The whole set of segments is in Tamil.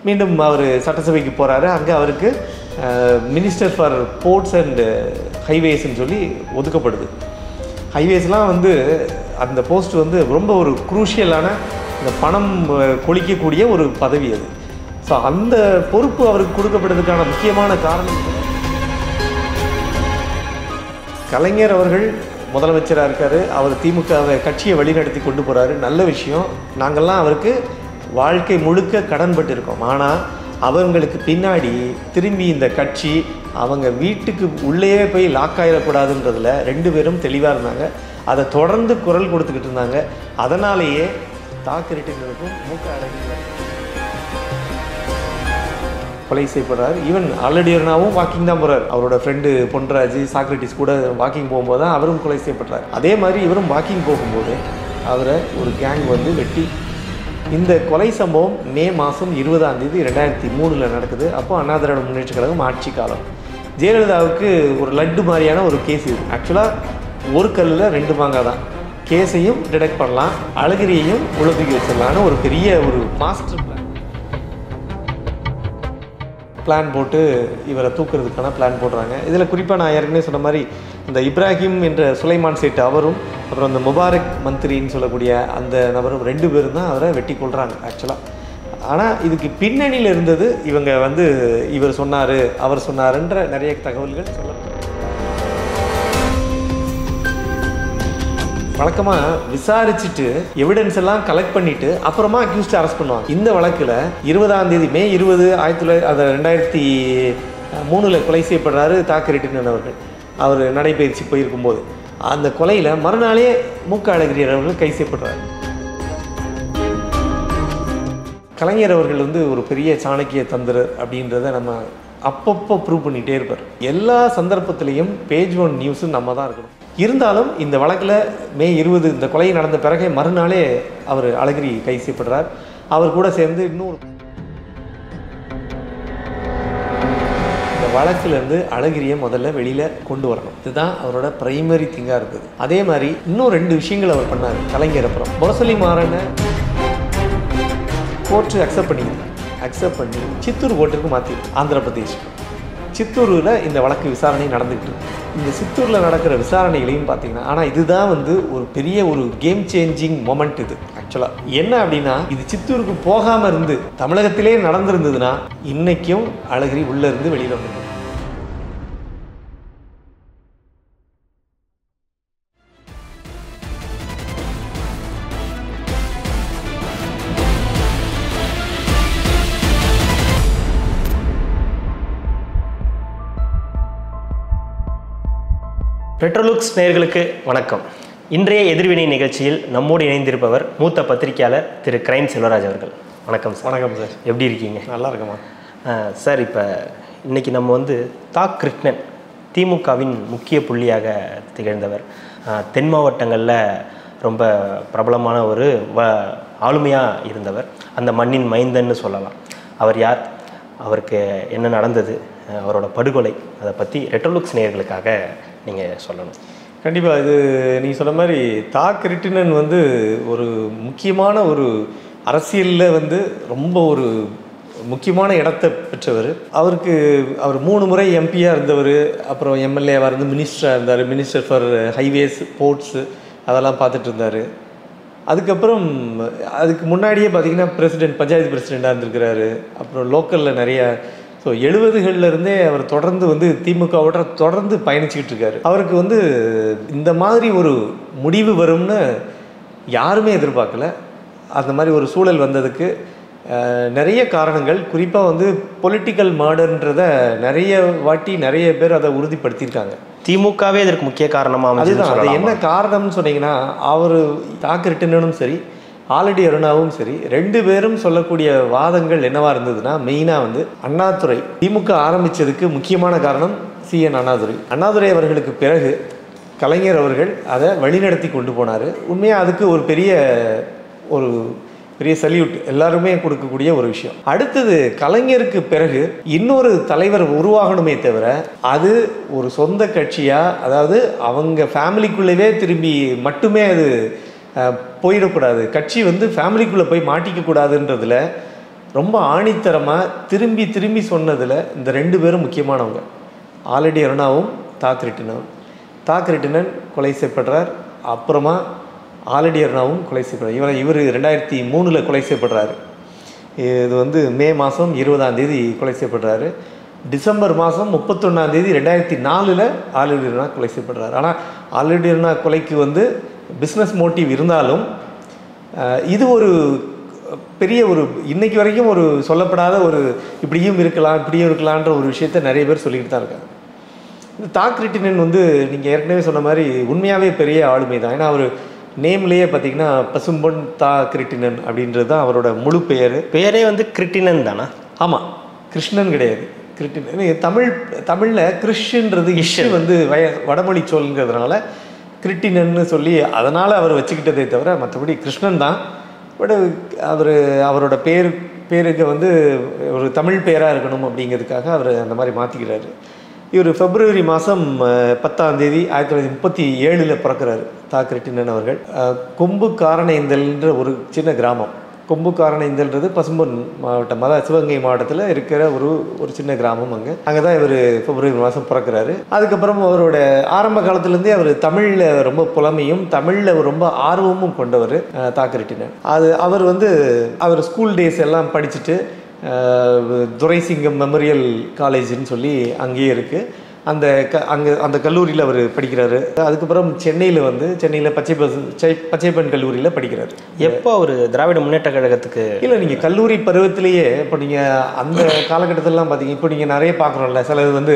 மீண்டும் அவர் சட்டசபைக்கு போகிறாரு அங்கே அவருக்கு மினிஸ்டர் ஃபார் போர்ட்ஸ் அண்ட் ஹைவேஸ்ன்னு சொல்லி ஒதுக்கப்படுது ஹைவேஸ்லாம் வந்து அந்த போஸ்ட் வந்து ரொம்ப ஒரு குரூஷியலான இந்த பணம் அஹ், கொளிக்கக்கூடிய ஒரு பதவி அது ஸோ அந்த பொறுப்பு அவருக்கு கொடுக்கப்படுறதுக்கான முக்கியமான காரணம் கலைஞர் அவர்கள் முதலமைச்சராக இருக்கார் அவர் திமுகவை கட்சியை வழிநடத்தி கொண்டு போகிறாரு நல்ல விஷயம் நாங்கள்லாம் அவருக்கு வாழ்க்கை முழுக்க கடன்பட்டு இருக்கோம் ஆனால் அவங்களுக்கு பின்னாடி திரும்பி இந்த கட்சி அவங்க வீட்டுக்கு உள்ளேயே போய் லாக் ஆகிடக்கூடாதுன்றதுல ரெண்டு பேரும் தெளிவாக இருந்தாங்க அதை தொடர்ந்து குரல் கொடுத்துக்கிட்டு இருந்தாங்க அதனாலேயே தாக்கிரிட்டினருக்கும் மூக்க அழகினருக்கும் கொலை செய்யப்படுறாரு ஈவன் ஆல்ரெடி அருணாவும் வாக்கிங் தான் போகிறார் அவரோட ஃப்ரெண்டு பொன்ராஜ் சாக்ரட்டிஸ் கூட வாக்கிங் போகும்போது தான் அவரும் கொலை செய்யப்படுறாரு அதே மாதிரி இவரும் வாக்கிங் போகும்போது அவரை ஒரு கேங் வந்து வெட்டி இந்த கொலை சம்பவம் மே மாதம் இருபதாம் தேதி ரெண்டாயிரத்தி மூணில் நடக்குது அப்போ அண்ணா திராவிட முன்னேற்ற கழகம் ஆட்சி காலம் ஜெயலலிதாவுக்கு ஒரு லட்டு மாதிரியான ஒரு கேஸ் இது ஆக்சுவலாக ஒரு கல்லில் ரெண்டு மாங்காய் தான் கேஸையும் டிடெக்ட் பண்ணலாம் அழகிரியையும் உழவுக்கு வச்சிடலான்னு ஒரு பெரிய ஒரு மாஸ்டர் பிளான் பிளான் போட்டு இவரை தூக்குறதுக்கான பிளான் போடுறாங்க இதில் குறிப்பாக நான் ஏற்கனவே சொன்ன மாதிரி இந்த இப்ராஹிம் என்ற சுலைமான் சேட் அவரும் அப்புறம் அந்த முபாரக் மந்திரின்னு சொல்லக்கூடிய அந்த நபரும் ரெண்டு பேரும் தான் அவரை வெட்டி கொள்கிறாங்க ஆக்சுவலாக ஆனால் இதுக்கு பின்னணியில் இருந்தது இவங்க வந்து இவர் சொன்னார் அவர் சொன்னாருன்ற நிறைய தகவல்கள் சொல்லப்படுது வழக்கமாக விசாரிச்சுட்டு எவிடன்ஸ் எல்லாம் கலெக்ட் பண்ணிட்டு அப்புறமா அக்யூஸ்ட் அரெஸ்ட் பண்ணுவாங்க இந்த வழக்கில் இருபதாம் தேதி மே இருபது ஆயிரத்தி தொள்ளாயிரத்தி அது ரெண்டாயிரத்தி மூணில் கொலை செய்யப்படுறாரு தாக்கரிட்டினன் அவர்கள் அவர் நடைபயிற்சி போயிருக்கும்போது அந்த கொலையில் மறுநாளே மூக்க அழகிரியர் அவர்கள் கை செய்யப்படுறாரு கலைஞர் அவர்கள் வந்து ஒரு பெரிய சாணக்கிய தந்திரர் அப்படின்றத நம்ம அப்பப்போ ப்ரூவ் பண்ணிகிட்டே இருப்பார் எல்லா சந்தர்ப்பத்திலையும் பேஜ் ஒன் நியூஸும் நம்ம தான் இருக்கணும் இருந்தாலும் இந்த வழக்கில் மே இருபது இந்த கொலை நடந்த பிறகே மறுநாளே அவர் அழகிரி கை செய்யப்படுறார் அவர் கூட சேர்ந்து இன்னொரு இந்த வழக்குலேருந்து அழகிரியை முதல்ல வெளியில் கொண்டு வரணும் இதுதான் அவரோட பிரைமரி திங்காக இருக்குது அதே மாதிரி இன்னும் ரெண்டு விஷயங்கள் அவர் பண்ணார் கலைஞர் அப்புறம் முரசொலி மாறனை கோர்ட்டு அக்செப்ட் பண்ணிக்குது அக்செப்ட் பண்ணி சித்தூர் கோர்ட்டுக்கு மாற்றி ஆந்திர பிரதேஷ் சித்தூரில் இந்த வழக்கு விசாரணை நடந்துகிட்டு இருக்கு இந்த சித்தூரில் நடக்கிற விசாரணைகளையும் பார்த்தீங்கன்னா ஆனால் இதுதான் வந்து ஒரு பெரிய ஒரு கேம் சேஞ்சிங் மொமெண்ட் இது ஆக்சுவலாக என்ன அப்படின்னா இது சித்தூருக்கு போகாமல் இருந்து தமிழகத்திலே நடந்திருந்ததுன்னா இன்னைக்கும் அழகிரி உள்ளே இருந்து வெளியில் வந்து பெட்ரோலுக்ஸ் நேயர்களுக்கு வணக்கம் இன்றைய எதிர்வினை நிகழ்ச்சியில் நம்மோடு இணைந்திருப்பவர் மூத்த பத்திரிகையாளர் திரு கிரைம் செல்வராஜ் அவர்கள் வணக்கம் சார் வணக்கம் சார் எப்படி இருக்கீங்க நல்லா இருக்கமா அஹ், சார் இப்போ இன்னைக்கு நம்ம வந்து தாக் கிருஷ்ணன் திமுகவின் முக்கிய புள்ளியாக திகழ்ந்தவர் அஹ், தென் மாவட்டங்களில் ரொம்ப பிரபலமான ஒரு வ ஆளுமையாக இருந்தவர் அந்த மண்ணின் மைந்தன்னு சொல்லலாம் அவர் யார் அவருக்கு என்ன நடந்தது அஹ், அவரோட படுகொலை அதை பற்றி ரெட்ரோலுக்ஸ் நேயர்களுக்காக நீங்கள் சொல்லணும் கண்டிப்பாக இது நீ சொன்ன மாதிரி தாக் ரிட்டினன் வந்து ஒரு முக்கியமான ஒரு அரசியலில் வந்து ரொம்ப ஒரு முக்கியமான இடத்தை பெற்றவர் அவருக்கு அவர் மூணு முறை எம்பியாக இருந்தவர் அப்புறம் எம்எல்ஏவாக இருந்து மினிஸ்டராக இருந்தார் மினிஸ்டர் ஃபார் ஹைவேஸ் போர்ட்ஸு அதெல்லாம் பார்த்துட்டு இருந்தார் அதுக்கப்புறம் அதுக்கு முன்னாடியே பார்த்தீங்கன்னா பிரசிடென்ட் பஞ்சாயத்து பிரசிடெண்ட்டாக இருந்திருக்கிறாரு அப்புறம் லோக்கலில் நிறைய ஸோ எழுபதுகளில் இருந்தே அவர் தொடர்ந்து வந்து திமுகவோட தொடர்ந்து பயணிச்சுக்கிட்டு இருக்காரு அவருக்கு வந்து இந்த மாதிரி ஒரு முடிவு வரும்னு யாருமே எதிர்பார்க்கல அந்த மாதிரி ஒரு சூழல் வந்ததுக்கு அஹ், நிறைய காரணங்கள் குறிப்பாக வந்து பொலிட்டிக்கல் மர்டர்ன்றத நிறைய வாட்டி நிறைய பேர் அதை உறுதிப்படுத்தியிருக்காங்க திமுகவே இதற்கு முக்கிய காரணமாக அதுதான் அது என்ன காரணம்னு சொன்னீங்கன்னா அவர் தாக்கு ரிட்டனும் சரி ஆல்ரெடி அருணாவும் சரி ரெண்டு பேரும் சொல்லக்கூடிய வாதங்கள் என்னவா இருந்ததுன்னா மெயினாக வந்து அண்ணாதுரை திமுக ஆரம்பிச்சதுக்கு முக்கியமான காரணம் சி என் அண்ணாதுரை அண்ணாதுரை அவர்களுக்கு பிறகு கலைஞர் அவர்கள் அதை வழிநடத்தி கொண்டு போனார் உண்மையாக அதுக்கு ஒரு பெரிய ஒரு பெரிய சல்யூட் எல்லாருமே கொடுக்கக்கூடிய ஒரு விஷயம் அடுத்தது கலைஞருக்கு பிறகு இன்னொரு தலைவர் உருவாகணுமே தவிர அது ஒரு சொந்த கட்சியாக அதாவது அவங்க ஃபேமிலிக்குள்ளவே திரும்பி மட்டுமே அது அஹ், போயிடக்கூடாது கட்சி வந்து ஃபேமிலிக்குள்ளே போய் மாட்டிக்க கூடாதுன்றதுல ரொம்ப ஆணித்தரமாக திரும்பி திரும்பி சொன்னதில் இந்த ரெண்டு பேரும் முக்கியமானவங்க ஆல்ரெடி அருணாவும் தாக்ரிட்டினாவும் தாக்ரிட்டினன் கொலை செய்யப்படுறார் அப்புறமா ஆல்ரெடி அருணாவும் கொலை செய்யப்படுறார் இவர் இவர் ரெண்டாயிரத்தி மூணில் கொலை செய்யப்படுறாரு இது வந்து மே மாதம் இருபதாம் தேதி கொலை செய்யப்படுறாரு டிசம்பர் மாதம் முப்பத்தொன்னாம் தேதி ரெண்டாயிரத்தி நாலில் ஆல்ரெடி அருணா கொலை செய்யப்படுறாரு ஆனால் ஆல்ரெடி அருணா கொலைக்கு வந்து பிஸ்னஸ் மோட்டிவ் இருந்தாலும் அஹ், இது ஒரு பெரிய ஒரு இன்னைக்கு வரைக்கும் ஒரு சொல்லப்படாத ஒரு இப்படியும் இருக்கலாம் இப்படியும் இருக்கலான்ற ஒரு விஷயத்த நிறைய பேர் சொல்லிக்கிட்டு தான் இருக்காங்க இந்த தாக்ரிட்டினன் வந்து நீங்கள் ஏற்கனவே சொன்ன மாதிரி உண்மையாகவே பெரிய ஆளுமை தான் ஏன்னா அவர் நேம்லேயே பார்த்தீங்கன்னா பசும்பொன் தா கிரிட்டினன் அப்படின்றது தான் அவரோட முழு பெயர் பேரே வந்து கிருட்டினன் தானா ஆமாம் கிருஷ்ணன் கிடையாது கிருட்டினன் தமிழ் தமிழில் கிறிஷன்றது இஷு வந்து வய வடமொழி சொல்ங்கிறதுனால கிருட்டினன்னு சொல்லி அதனால் அவர் வச்சுக்கிட்டதே தவிர மற்றபடி கிருஷ்ணன் தான் பட் அவர் அவரோட பேர் பேருக்கு வந்து ஒரு தமிழ் பேராக இருக்கணும் அப்படிங்கிறதுக்காக அவர் அந்த மாதிரி மாற்றிக்கிறாரு இவர் பிப்ரவரி மாதம் பத்தாம் தேதி ஆயிரத்தி தொள்ளாயிரத்தி முப்பத்தி ஏழில் பிறக்கிறாரு தாக்கிரட்டினன் அவர்கள் அஹ், கொம்பு காரணேந்தல்ன்ற ஒரு சின்ன கிராமம் கொம்பு காரணேந்தல்ன்றது பசும்பொன் மாவட்டம் அதாவது சிவகங்கை மாவட்டத்தில் இருக்கிற ஒரு ஒரு சின்ன கிராமம் அங்கே அங்கே தான் இவர் பிப்ரவரி மாதம் பிறக்கிறாரு அதுக்கப்புறம் அவரோட ஆரம்ப காலத்துலேருந்தே அவர் தமிழில் ரொம்ப புலமையும் தமிழில் ரொம்ப ஆர்வமும் கொண்டவர் அஹ், தாக்கிரட்டினன் அது அவர் வந்து அவர் ஸ்கூல் டேஸ் எல்லாம் படிச்சுட்டு அஹ், துரைசிங்கம் மெமோரியல் காலேஜ்னு சொல்லி அங்கேயே இருக்குது அந்த க அங்கே அந்த கல்லூரியில் அவர் படிக்கிறாரு அதுக்கப்புறம் சென்னையில் வந்து சென்னையில் பச்சை பசு சை- பச்சைப்பன் கல்லூரியில் படிக்கிறாரு எப்போ அவர் திராவிட முன்னேற்ற கழகத்துக்கு இல்லை நீங்கள் கல்லூரி பருவத்திலேயே இப்போ நீங்கள் அந்த காலகட்டத்திலலாம் பார்த்தீங்க இப்போ நீங்கள் நிறைய பார்க்குறோம்ல சிலது வந்து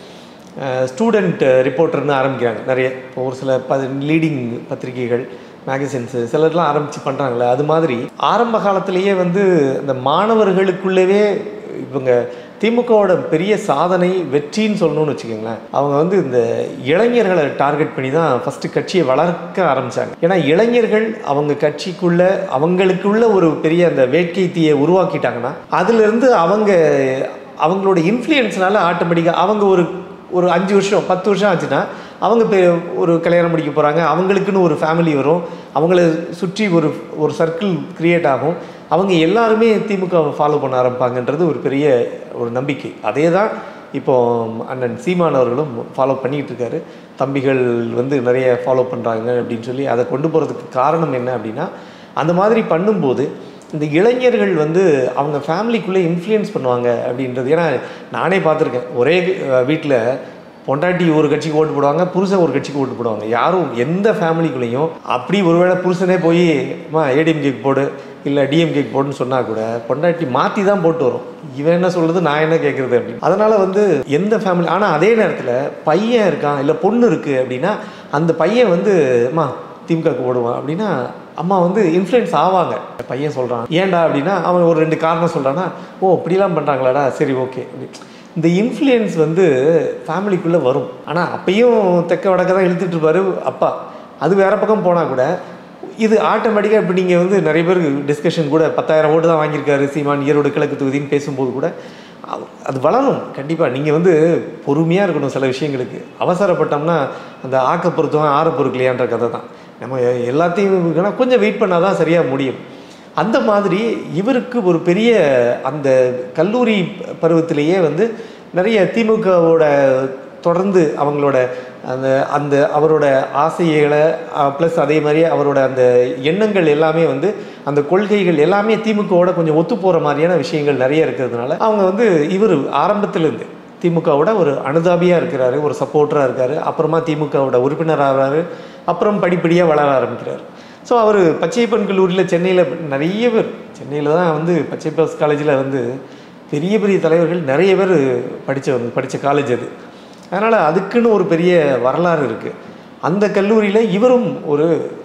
ஸ்டூடெண்ட் ரிப்போர்ட்டர்னு ஆரம்பிக்கிறாங்க நிறைய இப்போ ஒரு சில ப லீடிங் பத்திரிகைகள் மேகசின்ஸு சிலர்லாம் ஆரம்பித்து பண்ணுறாங்களே அது மாதிரி ஆரம்ப காலத்திலேயே வந்து இந்த மாணவர்களுக்குள்ளவே இவங்க திமுகவோட பெரிய சாதனை வெற்றின்னு சொல்லணும்னு வச்சுக்கோங்களேன் அவங்க வந்து இந்த இளைஞர்களை டார்கெட் பண்ணி தான் ஃபஸ்ட்டு கட்சியை வளர்க்க ஆரம்பித்தாங்க ஏன்னா இளைஞர்கள் அவங்க கட்சிக்குள்ள அவங்களுக்குள்ள ஒரு பெரிய அந்த வேட்கை தீயை உருவாக்கிட்டாங்கன்னா அதுலேருந்து அவங்க அவங்களோட இன்ஃப்ளூயன்ஸ்னால ஆட்டோமேட்டிக்காக அவங்க ஒரு ஒரு அஞ்சு வருஷம் பத்து வருஷம் ஆச்சுன்னா அவங்க பெ ஒரு கல்யாணம் முடிக்க போகிறாங்க அவங்களுக்குன்னு ஒரு ஃபேமிலி வரும் அவங்கள சுற்றி ஒரு ஒரு சர்க்கிள் க்ரியேட் ஆகும் அவங்க எல்லாருமே திமுகவை ஃபாலோ பண்ண ஆரம்பிப்பாங்கன்றது ஒரு பெரிய ஒரு நம்பிக்கை அதே தான் இப்போ அண்ணன் சீமான் அவர்களும் ஃபாலோ பண்ணிகிட்டு இருக்காரு தம்பிகள் வந்து நிறைய ஃபாலோ பண்ணுறாங்க அப்படின்னு சொல்லி அதை கொண்டு போகிறதுக்கு காரணம் என்ன அப்படின்னா அந்த மாதிரி பண்ணும்போது இந்த இளைஞர்கள் வந்து அவங்க ஃபேமிலிக்குள்ளே இன்ஃப்ளூயன்ஸ் பண்ணுவாங்க அப்படின்றது ஏன்னா நானே பார்த்துருக்கேன் ஒரே வீட்டில் பொண்டாட்டி ஒரு கட்சிக்கு ஓட்டு போடுவாங்க புருஷன் ஒரு கட்சிக்கு ஓட்டு போடுவாங்க யாரும் எந்த ஃபேமிலிக்குள்ளேயும் அப்படி ஒருவேளை புருஷனே போய் மா ஏடிஎம்கேக்கு போடு இல்லை டிஎம்கேக்கு போடுன்னு சொன்னால் கூட பொண்டாட்டி மாற்றி தான் போட்டு வரும் இவன் என்ன சொல்கிறது நான் என்ன கேட்குறது அப்படின்னு அதனால் வந்து எந்த ஃபேமிலி ஆனால் அதே நேரத்தில் பையன் இருக்கான் இல்லை பொண்ணு இருக்குது அப்படின்னா அந்த பையன் வந்து அம்மா திமுகக்கு போடுவான் அப்படின்னா அம்மா வந்து இன்ஃப்ளூயன்ஸ் ஆவாங்க பையன் சொல்கிறான் ஏன்டா அப்படின்னா அவன் ஒரு ரெண்டு காரணம் சொல்கிறான்னா ஓ இப்படிலாம் பண்ணுறாங்களாடா சரி ஓகே இந்த இன்ஃப்ளூயன்ஸ் வந்து ஃபேமிலிக்குள்ளே வரும் ஆனால் அப்பயும் தெக்க வடக்க தான் இழுத்துட்டு இருப்பாரு அப்பா அது வேற பக்கம் போனால் கூட இது ஆட்டோமேட்டிக்காக இப்போ நீங்கள் வந்து நிறைய பேர் டிஸ்கஷன் கூட பத்தாயிரம் ஓட்டு தான் வாங்கியிருக்காரு சீமான் ஈரோடு கிழக்கு தொகுதின்னு பேசும்போது கூட அவ- அது வளரும் கண்டிப்பாக நீங்கள் வந்து பொறுமையாக இருக்கணும் சில விஷயங்களுக்கு அவசரப்பட்டோம்னா அந்த ஆக்க பொறுத்தவன் ஆற பொறுக்கலையான்ற கதை தான் நம்ம எல்லாத்தையும் வேணா கொஞ்சம் வெயிட் பண்ணால் தான் சரியாக முடியும் அந்த மாதிரி இவருக்கு ஒரு பெரிய அந்த கல்லூரி பருவத்திலேயே வந்து நிறைய திமுகவோட தொடர்ந்து அவங்களோட அந்த அந்த அவரோட ஆசைகளை ப்ளஸ் அதே மாதிரி அவரோட அந்த எண்ணங்கள் எல்லாமே வந்து அந்த கொள்கைகள் எல்லாமே திமுகவோட கொஞ்சம் ஒத்து போகிற மாதிரியான விஷயங்கள் நிறைய இருக்கிறதுனால அவங்க வந்து இவர் ஆரம்பத்திலேருந்து திமுகவோட ஒரு அனுதாபியாக இருக்கிறாரு ஒரு சப்போர்ட்டராக இருக்காரு அப்புறமா திமுகவோட உறுப்பினர் ஆகிறாரு அப்புறம் படிப்படியாக வளர ஆரம்பிக்கிறார் ஸோ அவர் பச்சையப்பன் கல்லூரியில் சென்னையில் நிறைய பேர் சென்னையில் தான் வந்து பச்சைப்பஸ் காலேஜில் வந்து பெரிய பெரிய தலைவர்கள் நிறைய பேர் படித்த படித்த காலேஜ் அது அதனால் அதுக்குன்னு ஒரு பெரிய வரலாறு இருக்குது அந்த கல்லூரியில் இவரும் ஒரு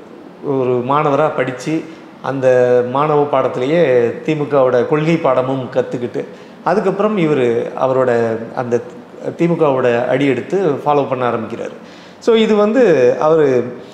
ஒரு மாணவராக படித்து அந்த மாணவ பாடத்திலேயே திமுகவோட கொள்கை பாடமும் கற்றுக்கிட்டு அதுக்கப்புறம் இவர் அவரோட அந்த திமுகவோட அடி எடுத்து ஃபாலோ பண்ண ஆரம்பிக்கிறார் ஸோ இது வந்து அவர்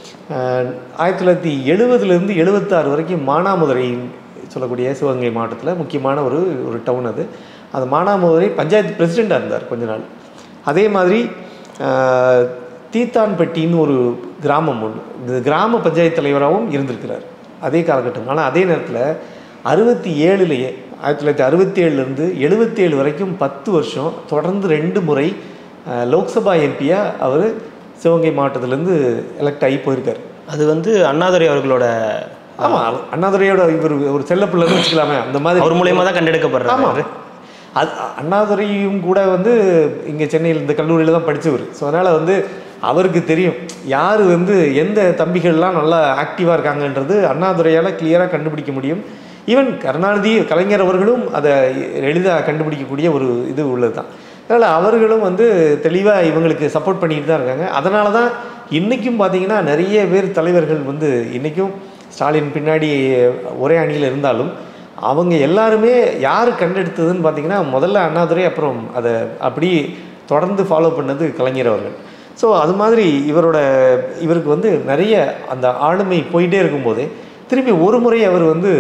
ஆயிரத்தி தொள்ளாயிரத்தி எழுபதுலேருந்து எழுபத்தாறு வரைக்கும் மானாமதுரை சொல்லக்கூடிய சிவகங்கை மாவட்டத்தில் முக்கியமான ஒரு ஒரு டவுன் அது அந்த மானாமதுரை பஞ்சாயத்து பிரசிடெண்ட்டாக இருந்தார் கொஞ்ச நாள் அதே மாதிரி ஆஹ், தீத்தான்பட்டின்னு ஒரு கிராமம் ஒன்று இந்த கிராம பஞ்சாயத்து தலைவராகவும் இருந்திருக்கிறார் அதே காலகட்டம் ஆனால் அதே நேரத்தில் அறுபத்தி ஏழுலேயே ஆயிரத்தி தொள்ளாயிரத்தி அறுபத்தி ஏழுலேருந்து எழுபத்தி ஏழு வரைக்கும் பத்து வருஷம் தொடர்ந்து ரெண்டு முறை அஹ், லோக்சபா எம்பியாக அவர் சிவகங்கை மாவட்டத்திலேருந்து எலெக்ட் ஆகி போயிருக்காரு அது வந்து அண்ணாதுரை அவர்களோட ஆமாம் அண்ணாதுரையோட இவர் ஒரு செல்லப்பிள்ளைன்னு வச்சுக்கலாமே அந்த மாதிரி அவர் மூலியமா தான் கண்டெடுக்கப்படுறாரு ஆமாம் அது அண்ணாதுரையும் கூட வந்து இங்கே சென்னையில் இந்த கல்லூரியில் தான் படித்தவர் ஸோ அதனால் வந்து அவருக்கு தெரியும் யார் வந்து எந்த தம்பிகள்லாம் நல்லா ஆக்டிவாக இருக்காங்கன்றது அண்ணாதுரையால் கிளியராக கண்டுபிடிக்க முடியும் ஈவன் கருணாநிதி கலைஞர் அவர்களும் அதை எளிதாக கண்டுபிடிக்கக்கூடிய ஒரு இது உள்ளது தான் அதனால் அவர்களும் வந்து தெளிவாக இவங்களுக்கு சப்போர்ட் பண்ணிட்டு தான் இருக்காங்க அதனால தான் இன்றைக்கும் பார்த்தீங்கன்னா நிறைய பேர் தலைவர்கள் வந்து இன்றைக்கும் ஸ்டாலின் பின்னாடி ஒரே அணியில் இருந்தாலும் அவங்க எல்லாருமே யார் கண்டெடுத்ததுன்னு பார்த்தீங்கன்னா முதல்ல அண்ணாதுரை அப்புறம் அதை அப்படி தொடர்ந்து ஃபாலோ பண்ணது கலைஞர் அவர்கள் ஸோ அது மாதிரி இவரோட இவருக்கு வந்து நிறைய அந்த ஆளுமை போயிட்டே இருக்கும்போதே திருப்பி ஒரு முறை அவர் வந்து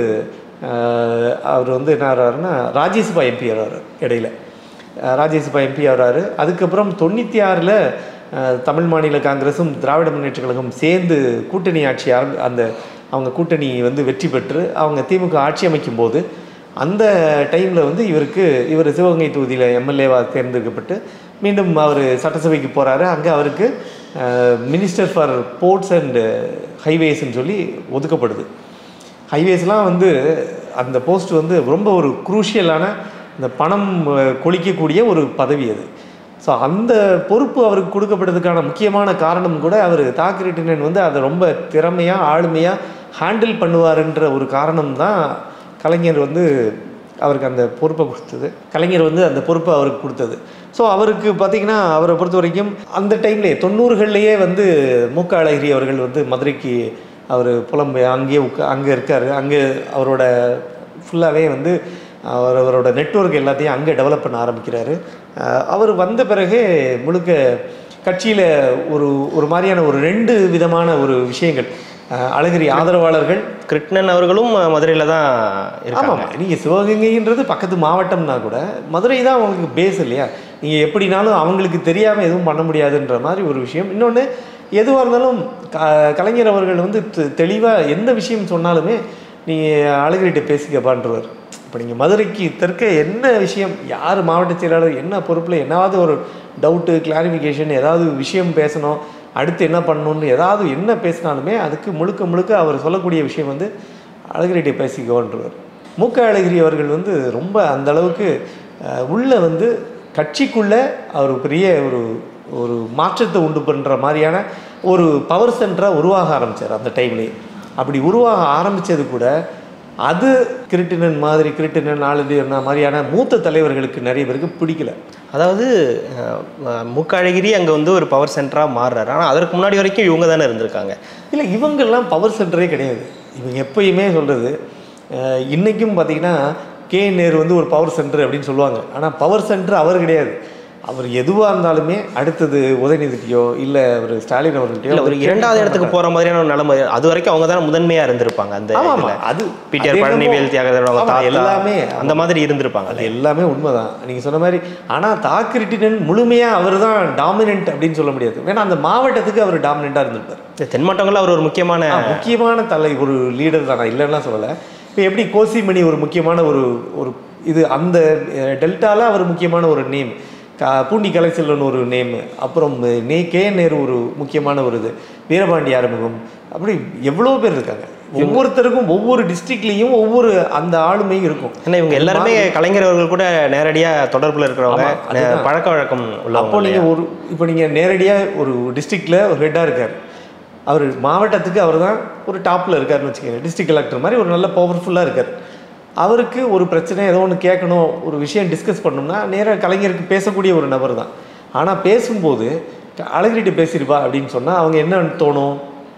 ஆஹ், அவர் வந்து என்ன ஆகிறாருன்னா ராஜ்யசபா எம்பி ஆகிறாரு இடையில அஹ் ராஜ்யசபா எம்பி ஆகிறாரு அதுக்கப்புறம் தொண்ணூற்றி ஆறில் தமிழ் மாநில காங்கிரஸும் திராவிட முன்னேற்ற கழகம் சேர்ந்து கூட்டணி ஆட்சி ஆரம்பி அந்த அவங்க கூட்டணி வந்து வெற்றி பெற்று அவங்க திமுக ஆட்சி அமைக்கும் போது அந்த டைமில் வந்து இவருக்கு இவர் சிவகங்கை தொகுதியில் எம்எல்ஏவாக தேர்ந்தெடுக்கப்பட்டு மீண்டும் அவர் சட்டசபைக்கு போகிறாரு அங்கே அவருக்கு மினிஸ்டர் ஃபார் போர்ட்ஸ் அண்ட் ஹைவேஸ்ன்னு சொல்லி ஒதுக்கப்படுது ஹைவேஸ்லாம் வந்து அந்த போஸ்ட் வந்து ரொம்ப ஒரு குரூஷியலான இந்த பணம் அஹ், கொளிக்கக்கூடிய ஒரு பதவி அது ஸோ அந்த பொறுப்பு அவருக்கு கொடுக்கப்பட்டதுக்கான முக்கியமான காரணம் கூட அவர் தாக்கரேட்டினன் வந்து அதை ரொம்ப திறமையாக ஆளுமையாக ஹேண்டில் பண்ணுவாருன்ற ஒரு காரணம் தான் கலைஞர் வந்து அவருக்கு அந்த பொறுப்பை கொடுத்தது கலைஞர் வந்து அந்த பொறுப்பை அவருக்கு கொடுத்தது ஸோ அவருக்கு பார்த்தீங்கன்னா அவரை பொறுத்த வரைக்கும் அந்த டைம்லேயே தொண்ணூறுகள்லேயே வந்து மூக்க அழகிரி அவர்கள் வந்து மதுரைக்கு அவர் புலம்பெய அங்கேயே உட்கா அங்கே இருக்கார் அங்கே அவரோட ஃபுல்லாகவே வந்து அவர் அவரோட நெட்வொர்க் எல்லாத்தையும் அங்கே டெவலப் பண்ண ஆரம்பிக்கிறாரு அஹ் அவர் வந்த பிறகு முழுக்க கட்சியில் ஒரு ஒரு மாதிரியான ஒரு ரெண்டு விதமான ஒரு விஷயங்கள் அஹ் அழகிரி ஆதரவாளர்கள் கிருஷ்ணன் அவர்களும் மதுரையில தான் இருக்காங்க ஆமாம் நீங்கள் சிவகங்கைன்றது பக்கத்து மாவட்டம்னா கூட மதுரை தான் அவங்களுக்கு பேஸ் இல்லையா நீங்கள் எப்படினாலும் அவங்களுக்கு தெரியாமல் எதுவும் பண்ண முடியாதுன்ற மாதிரி ஒரு விஷயம் இன்னொன்று எதுவாக இருந்தாலும் க கலைஞர் அவர்கள் வந்து தெளிவாக எந்த விஷயம் சொன்னாலுமே நீங்கள் அழகிரிட்ட பேசிக்கப்பான்றவர் இப்போ நீங்கள் மதுரைக்கு தெற்க என்ன விஷயம் யார் மாவட்ட செயலாளர் என்ன பொறுப்பில் என்னாவது ஒரு டவுட்டு கிளாரிஃபிகேஷன் ஏதாவது விஷயம் பேசணும் அடுத்து என்ன பண்ணணும்னு ஏதாவது என்ன பேசினாலுமே அதுக்கு முழுக்க முழுக்க அவர் சொல்லக்கூடிய விஷயம் வந்து அழகிரிட்ட பேசிக்கோன்றவர் மூக்க அழகிரி அவர்கள் வந்து ரொம்ப அந்த அளவுக்கு அஹ், உள்ள வந்து கட்சிக்குள்ளே அவர் பெரிய ஒரு ஒரு மாற்றத்தை உண்டு பண்ணுற மாதிரியான ஒரு பவர் சென்டராக உருவாக ஆரம்பித்தார் அந்த டைம்லேயே அப்படி உருவாக ஆரம்பித்தது கூட அது கிருட்டினன் மாதிரி கிருட்டினன் ஆளுநர் மாதிரியான மூத்த தலைவர்களுக்கு நிறைய பேருக்கு பிடிக்கல அதாவது அஹ், அஹ், மூக்கழகிரி அங்கே வந்து ஒரு பவர் சென்டராக மாறுறாரு ஆனால் அதற்கு முன்னாடி வரைக்கும் இவங்க தானே இருந்திருக்காங்க இல்லை இவங்கெல்லாம் பவர் சென்டரே கிடையாது இவங்க எப்பயுமே சொல்கிறது இன்றைக்கும் பார்த்தீங்கன்னா கே நேரு வந்து ஒரு பவர் சென்டர் அப்படின்னு சொல்லுவாங்க ஆனால் பவர் சென்டர் அவர் கிடையாது அவர் எதுவாக இருந்தாலுமே அடுத்தது உதயநிதிக்கியோ இல்லை ஒரு ஸ்டாலின் அவர்கிட்டயோ இல்லை ஒரு அவர் இரண்டாவது கேட்க இடத்துக்கு போகிற மாதிரியான ஒரு நிலைமை அது வரைக்கும் அவங்க தானே முதன்மையாக இருந்திருப்பாங்க அந்த ஆமா, ஆமா. இதுல. அது பிடிஆர் அது பழனிவேல் என்னமோ- தியாகராஜர் அவங்க ஆமா, தாத்தா, எல்லாமே அந்த மாதிரி இருந்திருப்பாங்க அது எல்லாமே உண்மைதான் நீங்கள் சொன்ன மாதிரி ஆனால் தாக்கிரிட்டினன் முழுமையாக அவர் தான் டாமினன்ட் அப்படின்னு சொல்ல முடியாது வேணா அந்த மாவட்டத்துக்கு அவர் டாமினண்ட்டாக இருந்திருப்பார் இந்த தென் மாவட்டங்களில் அவர் ஒரு முக்கியமான ஆ, முக்கியமான தலை ஒரு லீடர் தான் நான் இல்லைன்னா சொல்லலை இப்போ எப்படி கோசிமணி ஒரு முக்கியமான ஒரு ஒரு இது அந்த டெல்டால அவர் முக்கியமான ஒரு நேம் கா பூண்டி கலைச்செல்வன் ஒரு நேம் அப்புறம் நே கே நேரு ஒரு முக்கியமான ஒரு இது வீரபாண்டி ஆறுமுகம் அப்படி எவ்வளோ பேர் இருக்காங்க ஒவ்வொருத்தருக்கும் ஒவ்வொரு டிஸ்ட்ரிக்ட்லேயும் ஒவ்வொரு அந்த ஆளுமையும் இருக்கும் ஏன்னா இவங்க எல்லாருமே கலைஞர் அவர்கள் கூட நேரடியாக தொடர்பில் இருக்கிறவங்க ஆமா, அதுதான். பழக்க வழக்கம் அப்போ உள்ளவங்க நீங்கள் ஒரு இப்போ நீங்கள் நேரடியாக ஒரு டிஸ்ட்ரிக்டில் ஒரு ஹெட்டாக இருக்கார் அவர் மாவட்டத்துக்கு அவர் தான் ஒரு டாப்பில் இருக்காருன்னு வச்சுக்கோங்க டிஸ்ட்ரிக்ட் கலெக்டர் மாதிரி ஒரு நல்ல பவர்ஃபுல்லாக இருக்கார் அவருக்கு ஒரு பிரச்சனை ஏதோ ஒன்று கேட்கணும் ஒரு விஷயம் டிஸ்கஸ் பண்ணணும்னா நேராக கலைஞருக்கு பேசக்கூடிய ஒரு நபர் தான் ஆனால் பேசும்போது அழகிரிட்டு பேசியிருப்பா அப்படின்னு சொன்னால் அவங்க என்ன தோணும்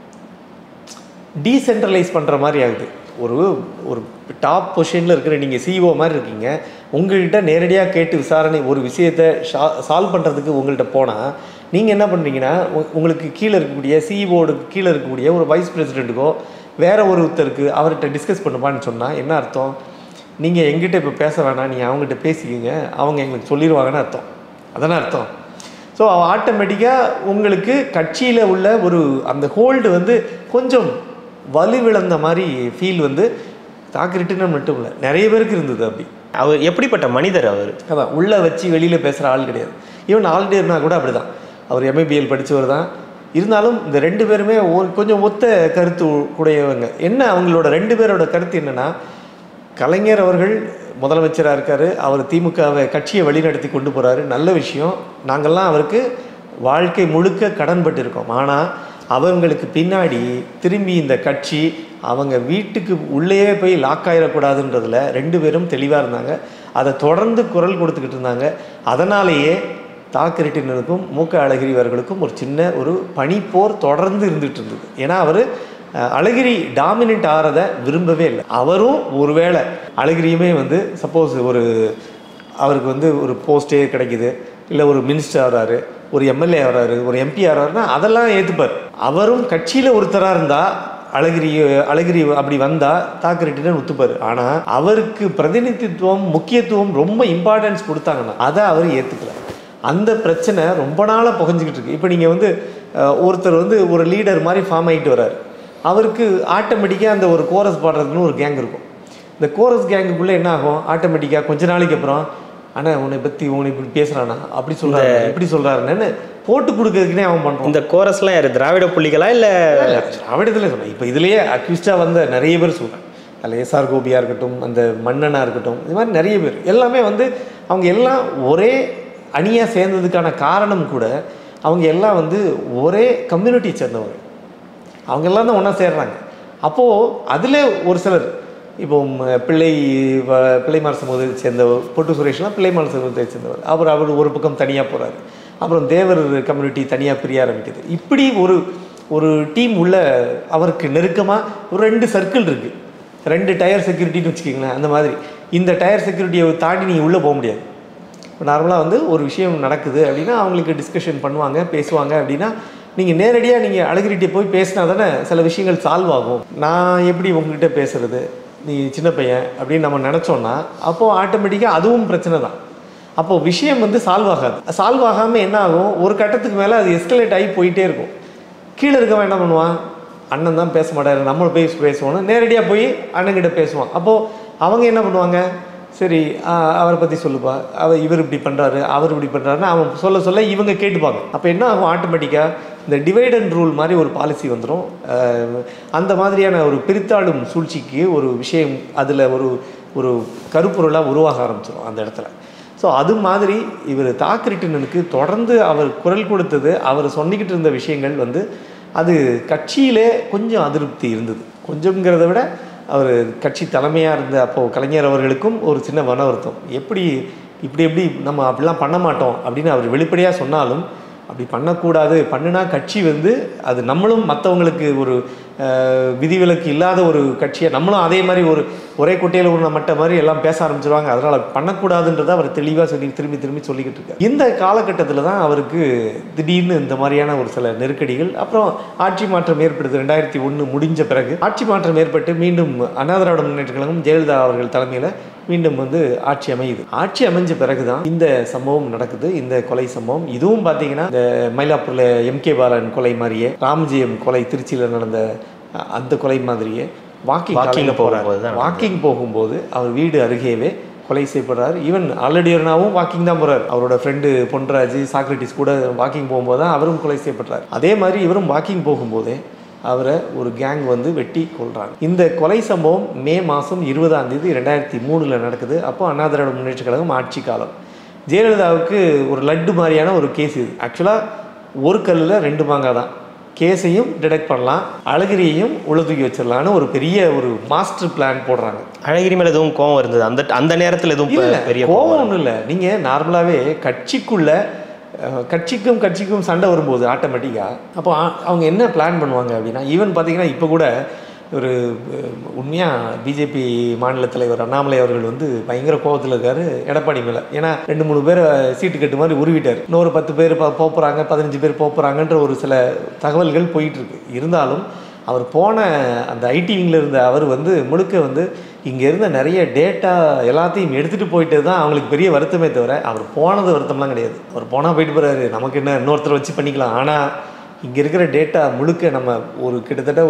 டீசென்ட்ரலைஸ் பண்ணுற மாதிரி ஆகுது ஒரு ஒரு டாப் பொசிஷனில் இருக்கிற நீங்கள் சிஇஓ மாதிரி இருக்கீங்க உங்கள்கிட்ட நேரடியாக கேட்டு விசாரணை ஒரு விஷயத்தை சால்வ் பண்ணுறதுக்கு உங்கள்கிட்ட போனால் நீங்கள் என்ன பண்ணுறீங்கன்னா உ- உங்களுக்கு கீழே இருக்கக்கூடிய சிஇஓடுக்கு கீழே இருக்கக்கூடிய ஒரு வைஸ் பிரசிடெண்ட்டுக்கோ வேற ஒருத்தருக்கு அவர்கிட்ட டிஸ்கஸ் பண்ணுப்பான்னு சொன்னால் என்ன அர்த்தம் நீங்கள் எங்கிட்ட இப்போ பேச வேணாம் நீங்கள் அவங்ககிட்ட பேசிக்கிங்க அவங்க எங்களுக்கு சொல்லிடுவாங்கன்னு அர்த்தம் அதானே அர்த்தம் ஸோ ஆட்டோமேட்டிக்காக உங்களுக்கு கட்சியில் உள்ள ஒரு அந்த ஹோல்டு வந்து கொஞ்சம் வலுவிழந்த மாதிரி ஃபீல் வந்து தாக்கு ரிட்டினன் மட்டும் இல்லை நிறைய பேருக்கு இருந்தது அப்படி அவர் எப்படிப்பட்ட மனிதர் அவர் அதான் உள்ளே வச்சு வெளியில் பேசுகிற ஆள் கிடையாது ஈவன் ஆல்டேர்னா கூட அப்படி தான் அவர் எம்ஏபிஎல் படித்தவர் தான் இருந்தாலும் இந்த ரெண்டு பேருமே ஒரு கொஞ்சம் ஒத்த கருத்து உடையவங்க என்ன அவங்களோட ரெண்டு பேரோட கருத்து என்னென்னா கலைஞர் அவர்கள் முதலமைச்சராக இருக்கார் அவர் திமுகவை கட்சியை வழிநடத்தி கொண்டு போகிறாரு நல்ல விஷயம் நாங்கள்லாம் அவருக்கு வாழ்க்கை முழுக்க கடன்பட்டு இருக்கோம் ஆனால் அவங்களுக்கு பின்னாடி திரும்பி இந்த கட்சி அவங்க வீட்டுக்கு உள்ளேயே போய் லாக் ஆயிடக்கூடாதுன்றதுல ரெண்டு பேரும் தெளிவாக இருந்தாங்க அதை தொடர்ந்து குரல் கொடுத்துக்கிட்டு இருந்தாங்க அதனாலேயே தாக்கரிட்டினருக்கும் மூக்க அழகிரி அவர்களுக்கும் ஒரு சின்ன ஒரு பனிப்போர் தொடர்ந்து இருந்துட்டு இருந்தது ஏன்னா அவர் அழகிரி டாமினேட் ஆகிறத விரும்பவே இல்லை அவரும் ஒருவேளை அழகிரியுமே வந்து சப்போஸ் ஒரு அவருக்கு வந்து ஒரு போஸ்டே கிடைக்குது இல்லை ஒரு மினிஸ்டர் ஆகிறாரு ஒரு எம்எல்ஏ ஆகிறாரு ஒரு எம்பி ஆகிறாருன்னா அதெல்லாம் ஏற்றுப்பார் அவரும் கட்சியில் ஒருத்தராக இருந்தால் அழகிரி அழகிரி அப்படி வந்தால் தாக்கரெட்டின்னு ஒத்துப்பார் ஆனால் அவருக்கு பிரதிநிதித்துவம் முக்கியத்துவம் ரொம்ப இம்பார்ட்டன்ஸ் கொடுத்தாங்கன்னா அதை அவர் ஏற்றுக்கல அந்த பிரச்சனை ரொம்ப நாளாக புகஞ்சிக்கிட்டு இருக்கு இப்போ நீங்கள் வந்து அஹ், ஒருத்தர் வந்து ஒரு லீடர் மாதிரி ஃபார்ம் ஆகிட்டு வர்றாரு அவருக்கு ஆட்டோமேட்டிக்காக அந்த ஒரு கோரஸ் பாடுறதுன்னு ஒரு கேங் இருக்கும் இந்த கோரஸ் கேங்குக்குள்ளே என்ன ஆகும் ஆட்டோமேட்டிக்காக கொஞ்ச நாளைக்கு அப்புறம் அண்ணா உன்னை பற்றி உன்னை இப்படி பேசுகிறானா அப்படி சொல்கிறாரு இப்படி சொல்கிறாருன்னு போட்டு கொடுக்கறதுக்குனே அவன் பண்ணுறான் இந்த கோரஸ்லாம் யார் திராவிட புள்ளிகளா இல்லை திராவிடத்தில் சொல்கிறேன் இப்போ இதுலேயே அக்யூஸ்டாக வந்த நிறைய பேர் சொல்கிறேன் அதில் எஸ்ஆர் கோபியாக இருக்கட்டும் அந்த மன்னனாக இருக்கட்டும் இது மாதிரி நிறைய பேர் எல்லாமே வந்து அவங்க எல்லாம் ஒரே அணியாக சேர்ந்ததுக்கான காரணம் கூட அவங்க எல்லாம் வந்து ஒரே கம்யூனிட்டியை சேர்ந்தவங்க அவங்க எல்லாம் தான் ஒன்றா சேர்றாங்க அப்போது அதில் ஒரு சிலர் இப்போ ம- பிள்ளை வ- பிள்ளைமார் சமூகத்தை சேர்ந்தவர் பொட்டு சுரேஷ்லாம் பிள்ளைமார் சமூகத்தை சேர்ந்தவர் அவர் அவர் ஒரு பக்கம் தனியாக போகிறாரு அப்புறம் தேவர் கம்யூனிட்டி தனியாக பிரிய ஆரம்பிக்குது இப்படி ஒரு ஒரு டீம் உள்ள அவருக்கு நெருக்கமாக ஒரு ரெண்டு சர்க்கிள் இருக்குது ரெண்டு டயர் செக்யூரிட்டின்னு வச்சுக்கிங்களேன் அந்த மாதிரி இந்த டயர் செக்யூரிட்டியை தாண்டி நீங்கள் உள்ளே போக முடியாது இப்போ நார்மலாக வந்து ஒரு விஷயம் நடக்குது அப்படின்னா அவங்களுக்கு டிஸ்கஷன் பண்ணுவாங்க பேசுவாங்க அப்படின்னா நீங்கள் நேரடியாக நீங்கள் அழகிரிட்டே போய் பேசினா தானே சில விஷயங்கள் சால்வ் ஆகும் நான் எப்படி உங்ககிட்ட பேசுறது நீ சின்ன பையன் அப்படின்னு நம்ம நினச்சோன்னா அப்போது ஆட்டோமேட்டிக்காக அதுவும் பிரச்சனை தான் அப்போது விஷயம் வந்து சால்வ் ஆகாது சால்வ் ஆகாமல் என்ன ஆகும் ஒரு கட்டத்துக்கு மேலே அது எஸ்கலேட் ஆகி போயிட்டே இருக்கும் கீழே இருக்கவன் என்ன பண்ணுவான் அண்ணன் தான் பேச மாட்டாரு நம்மள போய் பேசுவோன்னு நேரடியாக போய் அண்ணன்கிட்ட பேசுவான் அப்போது அவங்க என்ன பண்ணுவாங்க சரி ஆ, அவரை பற்றி சொல்லுப்பா அவர் இவர் இப்படி பண்ணுறாரு அவர் இப்படி பண்ணுறாருன்னு அவன் சொல்ல சொல்ல இவங்க கேட்டுப்பாங்க அப்போ என்ன ஆகும் ஆட்டோமேட்டிக்காக இந்த டிவைட் அண்ட் ரூல் மாதிரி ஒரு பாலிசி வந்துடும் அந்த மாதிரியான ஒரு பிரித்தாளும் சூழ்ச்சிக்கு ஒரு விஷயம் அதில் ஒரு ஒரு கருப்பொருளாக உருவாக ஆரம்பிச்சிடும் அந்த இடத்துல ஸோ அது மாதிரி இவர் தாக்கரிட்டனுக்கு தொடர்ந்து அவர் குரல் கொடுத்தது அவர் சொன்னிக்கிட்டு இருந்த விஷயங்கள் வந்து அது கட்சியிலே கொஞ்சம் அதிருப்தி இருந்தது கொஞ்சம்ங்கிறத விட அவர் கட்சி தலைமையாக இருந்த அப்போது கலைஞர் அவர்களுக்கும் ஒரு சின்ன மன வருத்தம் எப்படி இப்படி எப்படி நம்ம அப்படிலாம் பண்ண மாட்டோம் அப்படின்னு அவர் வெளிப்படையாக சொன்னாலும் அப்படி பண்ணக்கூடாது பண்ணுனா கட்சி வந்து அது நம்மளும் மற்றவங்களுக்கு ஒரு அஹ், விதிவிலக்கு இல்லாத ஒரு கட்சியை நம்மளும் அதே மாதிரி ஒரு ஒரே குட்டையில் உள்ள மட்ட மாதிரி எல்லாம் பேச ஆரம்பிச்சிருவாங்க அதனால் அப்படி பண்ணக்கூடாதுன்றதை அவர் தெளிவாக சொல்லி திரும்பி திரும்பி சொல்லிக்கிட்டு இருக்காரு இந்த காலகட்டத்தில் தான் அவருக்கு திடீர்னு இந்த மாதிரியான ஒரு சில நெருக்கடிகள் அப்புறம் ஆட்சி மாற்றம் ஏற்படுது ரெண்டாயிரத்தி ஒன்று முடிஞ்ச பிறகு ஆட்சி மாற்றம் ஏற்பட்டு மீண்டும் அண்ணா திராவிட முன்னேற்ற கழகம் ஜெயலலிதா அவர்கள் தலைமையில் மீண்டும் வந்து ஆட்சி அமையுது ஆட்சி அமைஞ்ச பிறகு தான் இந்த சம்பவம் நடக்குது இந்த கொலை சம்பவம் இதுவும் பார்த்தீங்கன்னா இந்த மயிலாப்பூரில் எம்கே பாலன் கொலை மாதிரியே ராமஜெயம் கொலை திருச்சியில் நடந்த அஹ், அந்த கொலை மாதிரியே வாக்கிங் Walking காலையில் போகிறார் போகும்போது தான் வாக்கிங் போகும்போது அவர் வீடு அருகேவே கொலை செய்யப்படுறாரு ஈவன் ஆல்ரெடியர்னாவும் வாக்கிங் தான் போகிறார் அவரோட ஃப்ரெண்டு பொன்ராஜ் சாக்ரட்டிஸ் கூட வாக்கிங் போகும்போது தான் அவரும் கொலை செய்யப்படுறார் அதே மாதிரி இவரும் வாக்கிங் போகும்போதே அவரை ஒரு கேங் வந்து வெட்டி கொல்றாங்க இந்த கொலை சம்பவம் மே மாதம் இருபதாம் தேதி ரெண்டாயிரத்தி மூணில் நடக்குது அப்போ அண்ணா திராவிட முன்னேற்ற கழகம் ஆட்சி காலம் ஜெயலலிதாவுக்கு ஒரு லட்டு மாதிரியான ஒரு கேஸ் இது ஆக்சுவலாக ஒரு கல்லில் ரெண்டு மாங்காய் தான் கேஸையும் டிடெக்ட் பண்ணலாம் அழகிரியையும் உள்ள தூக்கி வச்சிடலான்னு ஒரு பெரிய ஒரு மாஸ்டர் பிளான் போடுறாங்க அழகிரி மேல எதுவும் கோவம் இருந்தது அந்த அந்த நேரத்தில் எதுவும் இல்ல பெ- பெரிய கோவம் ஒன்றும் இல்லை நீங்கள் நார்மலாகவே கட்சிக்குள்ள அஹ், கட்சிக்கும் கட்சிக்கும் சண்டை வரும்போது ஆட்டோமேட்டிக்காக அப்போ ஆ- அவங்க என்ன பிளான் பண்ணுவாங்க அப்படின்னா ஈவன் பார்த்தீங்கன்னா இப்போ கூட ஒரு உண்மையாக பிஜேபி மாநில தலைவர் அண்ணாமலை அவர்கள் வந்து பயங்கர கோபத்தில் இருக்காரு எடப்பாடி மேலே ஏன்னா ரெண்டு மூணு பேரை சீட்டு கட்டு மாதிரி உருவிட்டார் இன்னொரு பத்து பேர் ப- போப் போகிறாங்க பதினஞ்சு பேர் போப் போகிறாங்கன்ற ஒரு சில தகவல்கள் போயிட்டு இருக்கு இருந்தாலும் அவர் போன அந்த ஐடி விங்கில் இருந்த அவர் வந்து முழுக்க வந்து இங்கே இருந்த நிறைய டேட்டா எல்லாத்தையும் எடுத்துகிட்டு போயிட்டு தான் அவங்களுக்கு பெரிய வருத்தமே தவிர அவர் போனது வருத்தம்லாம் கிடையாது அவர் போனால் போயிட்டு போகிறாரு நமக்கு என்ன இன்னொருத்தரை வச்சு பண்ணிக்கலாம் ஆனால் இங்கே இருக்கிற டேட்டா முழுக்க நம்ம ஒரு கிட்டத்தட்ட ஒரு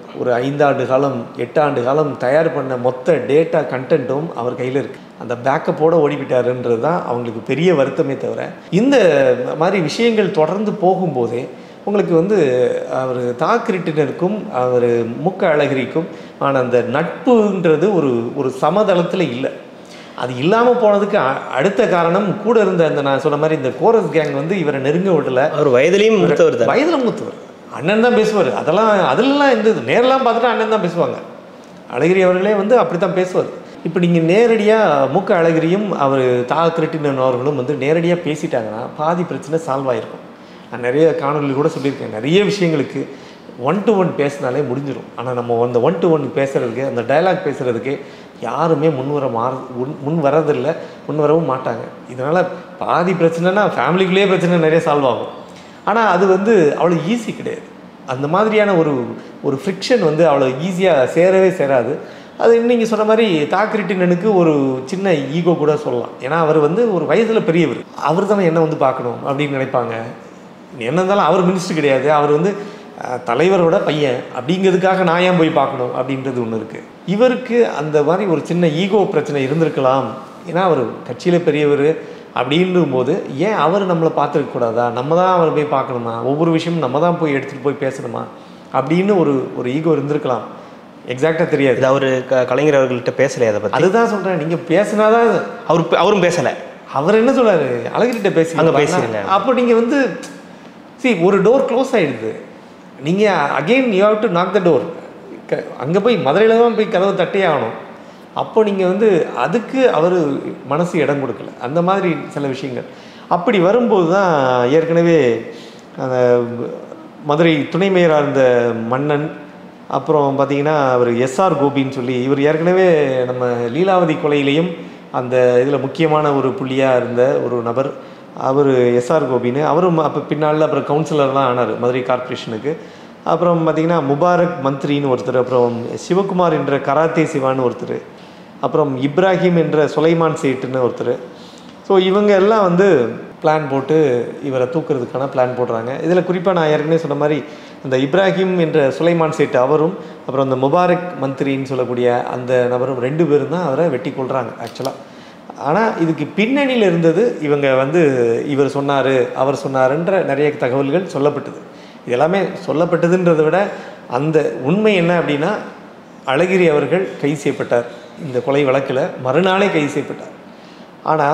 ஒரு ஐந்தாண்டு காலம் எட்டாண்டு காலம் தயார் பண்ண மொத்த டேட்டா கண்டென்ட்டும் அவர் கையில் இருக்குது அந்த பேக்கப்போட ஓடிவிட்டாருன்றது தான் அவங்களுக்கு பெரிய வருத்தமே தவிர இந்த மாதிரி விஷயங்கள் தொடர்ந்து போகும்போதே உங்களுக்கு வந்து அவர் தாக்கிரிட்டினருக்கும் அவர் முக்க அழகிரிக்கும் ஆன அந்த நட்புன்றது ஒரு ஒரு சமதளத்தில் இல்லை அது இல்லாமல் போனதுக்கு அ- அடுத்த காரணம் கூட இருந்த அந்த நான் சொன்ன மாதிரி இந்த கோரஸ் கேங் வந்து இவரை நெருங்க விடல அவர் வயதிலையும் மூத்தவர் தான் வயதில் மூத்தவர் அண்ணன் தான் பேசுவார் அதெல்லாம் அதெல்லாம் எந்த இது நேரெல்லாம் பார்த்துட்டு அண்ணன் தான் பேசுவாங்க அழகிரி அவர்களே வந்து அப்படி தான் பேசுவார் இப்போ நீங்கள் நேரடியாக மூக்க அழகிரியும் அவர் தா கிருட்டினன் அவர்களும் வந்து நேரடியாக பேசிட்டாங்கன்னா பாதி பிரச்சனை சால்வ் ஆயிருக்கும் நான் நிறைய காணொலி கூட சொல்லியிருக்கேன் நிறைய விஷயங்களுக்கு ஒன் டு ஒன் பேசினாலே முடிஞ்சிடும் ஆனால் நம்ம அந்த ஒன் டு ஒன் பேசுகிறதுக்கு அந்த டயலாக் பேசுகிறதுக்கு யாருமே முன் வர மாற முன் முன் வரதில்லை முன் வரவும் மாட்டாங்க இதனால் பாதி பிரச்சனைனா ஃபேமிலிக்குள்ளேயே பிரச்சனை நிறைய சால்வ் ஆகும் ஆனால் அது வந்து அவ்வளோ ஈஸி கிடையாது அந்த மாதிரியான ஒரு ஒரு ஃப்ரிக்ஷன் வந்து அவ்வளோ ஈஸியாக சேரவே சேராது அது நீங்கள் சொன்ன மாதிரி தாக்கிரிட்டினனுக்கு ஒரு சின்ன ஈகோ கூட சொல்லலாம் ஏன்னா அவர் வந்து ஒரு வயசில் பெரியவர் அவர் தானே என்ன வந்து பார்க்கணும் அப்படின்னு நினைப்பாங்க என்ன இருந்தாலும் அவர் மினிஸ்டர் கிடையாது அவர் வந்து அஹ், தலைவரோட பையன் அப்படிங்கிறதுக்காக நான் ஏன் போய் பார்க்கணும் அப்படின்றது ஒன்று இருக்குது இவருக்கு அந்த மாதிரி ஒரு சின்ன ஈகோ பிரச்சனை இருந்திருக்கலாம் ஏன்னா அவர் கட்சியில் பெரியவர் அப்படின்னும் போது ஏன் அவர் நம்மளை பார்த்துருக்க கூடாதா நம்ம தான் அவரை போய் பார்க்கணுமா ஒவ்வொரு விஷயமும் நம்ம தான் போய் எடுத்துகிட்டு போய் பேசணுமா அப்படின்னு ஒரு ஒரு ஈகோ இருந்திருக்கலாம் எக்ஸாக்டாக தெரியாது இது அவர் கலைஞர் அவர்கள்ட்ட பேசலையே அதை பற்றி அதுதான் சொல்கிறேன் நீங்கள் பேசினாதான் அவர் பே- அவரும் பேசலை அவர் என்ன சொல்றாரு அழகிரிட்ட பேசி அங்க பேசிருங்க. அப்போ நீங்க வந்து see ஒரு டோர் க்ளோஸ் ஆயிடுது நீங்க again you have to knock the door அங்க போய் மதுரையில தான் போய் கதவை தட்டே ஆகணும் அப்போ நீங்க வந்து அதுக்கு அவர் மனசு இடம் கொடுக்கல அந்த மாதிரி சில விஷயங்கள் அப்படி வரும்போது தான் ஏற்கனவே அந்த மதுரை துணை மேயராக இருந்த மன்னன் அப்புறம் பார்த்தீங்கன்னா அவர் எஸ்ஆர் கோபின்னு சொல்லி இவர் ஏற்கனவே நம்ம லீலாவதி கொலையிலையும் அந்த இதில் முக்கியமான ஒரு புள்ளியாக இருந்த ஒரு நபர் அவர் எஸ்ஆர் கோபின்னு அவரும் அப்போ பின்னால் அப்புறம் கவுன்சிலர்லாம் ஆனார் மதுரை கார்ப்பரேஷனுக்கு அப்புறம் பார்த்தீங்கன்னா முபாரக் மந்த்ரின்னு ஒருத்தர் அப்புறம் சிவகுமார் என்ற கராத்தே சிவான்னு ஒருத்தர் அப்புறம் இப்ராஹிம் என்ற சுலைமான் சேட்டுன்னு ஒருத்தர் ஸோ இவங்க எல்லாம் வந்து பிளான் போட்டு இவரை தூக்குறதுக்கான பிளான் போடுறாங்க இதில் குறிப்பாக நான் ஏற்கனவே சொன்ன மாதிரி அந்த இப்ராஹிம் என்ற சுலைமான் சேட்டு அவரும் அப்புறம் அந்த முபாரக் மந்திரின்னு சொல்லக்கூடிய அந்த நபரும் ரெண்டு பேரும் தான் அவரை வெட்டி கொள்கிறாங்க ஆக்சுவலாக ஆனால் இதுக்கு பின்னணியில் இருந்தது இவங்க வந்து இவர் சொன்னார் அவர் சொன்னாருன்ற நிறைய தகவல்கள் சொல்லப்பட்டது இது எல்லாமே சொல்லப்பட்டதுன்றதை விட அந்த உண்மை என்ன அப்படின்னா அழகிரி அவர்கள் கைது செய்யப்பட்டார் இந்த கொலை வழக்கில் மறுநாளே கைது செய்யப்பட்டார் ஆனால்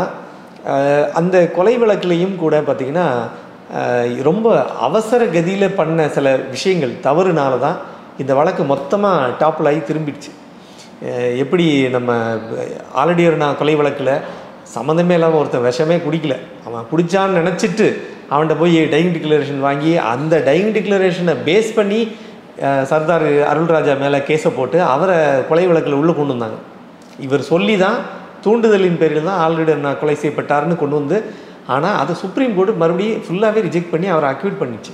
அந்த கொலை வழக்குலையும் கூட பார்த்திங்கன்னா அஹ், ரொம்ப அவசர கதியில் பண்ண சில விஷயங்கள் தவறுனால தான் இந்த வழக்கு மொத்தமாக டாப்பில் ஆகி திரும்பிடுச்சு அஹ், எப்படி நம்ம ஆல்ரெடி ஒரு நான் கொலை வழக்கில் சம்மந்தமே இல்லாமல் ஒருத்தன் விஷமே குடிக்கல அவன் குடிச்சான்னு நினச்சிட்டு அவன்கிட்ட போய் டைங் டிக்ளரேஷன் வாங்கி அந்த டைங் டிக்ளரேஷனை பேஸ் பண்ணி அஹ், சர்தார் அருள்ராஜா மேலே கேஸை போட்டு அவரை கொலை வழக்கில் உள்ளே கொண்டு வந்தாங்க இவர் சொல்லி தான் தூண்டுதலின் பேரில் தான் ஆல்ரெடி நான் கொலை செய்யப்பட்டாருன்னு கொண்டு வந்து ஆனால் அதை சுப்ரீம் கோர்ட் மறுபடியும் ஃபுல்லாகவே ரிஜெக்ட் பண்ணி அவரை அக்யூட் பண்ணிச்சு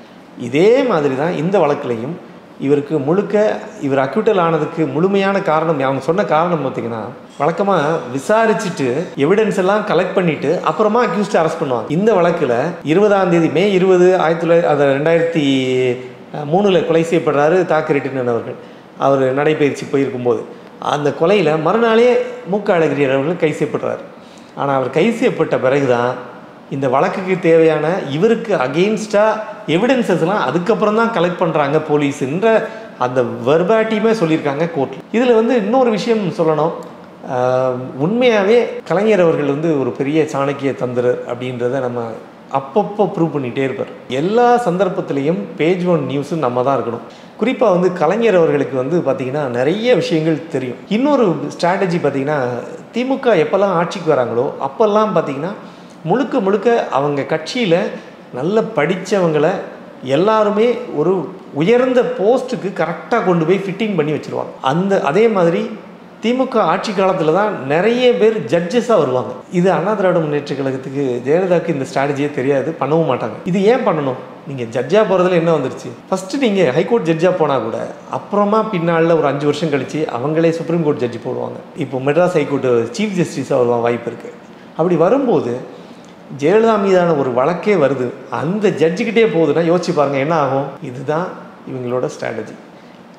இதே மாதிரி தான் இந்த வழக்குலையும் இவருக்கு முழுக்க இவர் அக்யூட்டல் ஆனதுக்கு முழுமையான காரணம் அவங்க சொன்ன காரணம் பார்த்தீங்கன்னா வழக்கமாக விசாரிச்சுட்டு எவிடன்ஸ் எல்லாம் கலெக்ட் பண்ணிட்டு அப்புறமா அக்யூஸ்ட் அரெஸ்ட் பண்ணுவாங்க இந்த வழக்கில் இருபதாம் தேதி மே இருபது ஆயிரத்தி தொள்ளாயிரத்தி அது ரெண்டாயிரத்தி மூணில் கொலை செய்யப்படுறாரு தாக்கரிட்டினன் அவர்கள் அவர் நடைபயிற்சி போயிருக்கும்போது அந்த கொலையில் மறுநாளே மூக்க அழகிரி அவர்கள் கை செய்யப்படுறாரு ஆனால் அவர் கை செய்யப்பட்ட பிறகு தான் இந்த வழக்குக்கு தேவையான இவருக்கு அகெயின்ஸ்டாக எவிடன்சஸ்லாம் அதுக்கப்புறம் தான் கலெக்ட் பண்ணுறாங்க போலீஸுன்ற அந்த வெர்பாட்டியுமே சொல்லியிருக்காங்க கோர்ட் இதில் வந்து இன்னொரு விஷயம் சொல்லணும் ஆஹ், உண்மையாகவே கலைஞர் அவர்கள் வந்து ஒரு பெரிய சாணக்கிய தந்திரர் அப்படின்றத நம்ம அப்பப்போ ப்ரூவ் பண்ணிகிட்டே இருப்பார் எல்லா சந்தர்ப்பத்திலையும் பேஜ் ஒன் நியூஸும் நம்ம தான் இருக்கணும் குறிப்பாக வந்து கலைஞர் அவர்களுக்கு வந்து பார்த்திங்கன்னா நிறைய விஷயங்கள் தெரியும் இன்னொரு ஸ்ட்ராட்டஜி பார்த்திங்கன்னா திமுக எப்போல்லாம் ஆட்சிக்கு வராங்களோ அப்போல்லாம் பார்த்திங்கன்னா முழுக்க முழுக்க அவங்க கட்சியில் நல்ல படித்தவங்களை எல்லாருமே ஒரு உயர்ந்த போஸ்ட்டுக்கு கரெக்டாக கொண்டு போய் ஃபிட்டிங் பண்ணி வச்சுருவாங்க அந்த அதே மாதிரி திமுக ஆட்சி காலத்தில் தான் நிறைய பேர் ஜட்ஜஸாக வருவாங்க இது அண்ணா திராவிட முன்னேற்ற கழகத்துக்கு ஜெயலலிதாவுக்கு இந்த ஸ்ட்ராட்டஜியே தெரியாது பண்ணவும் மாட்டாங்க இது ஏன் பண்ணணும் நீங்கள் ஜட்ஜாக போகிறதுல என்ன வந்துருச்சு ஃபஸ்ட்டு நீங்கள் ஹைகோர்ட் ஜட்ஜாக போனால் கூட அப்புறமா பின்னால் ஒரு அஞ்சு வருஷம் கழித்து அவங்களே சுப்ரீம் கோர்ட் ஜட்ஜி போடுவாங்க இப்போ மெட்ராஸ் ஹைகோர்ட்டு சீஃப் ஜஸ்டிஸாக வருவாங்க வாய்ப்பு இருக்குது அப்படி வரும்போது ஜெயலலிதா மீதான ஒரு வழக்கே வருது அந்த ஜட்ஜுக்கிட்டே போகுதுன்னா யோசிச்சு பாருங்கள் என்ன ஆகும் இதுதான் இவங்களோட ஸ்ட்ராட்டஜி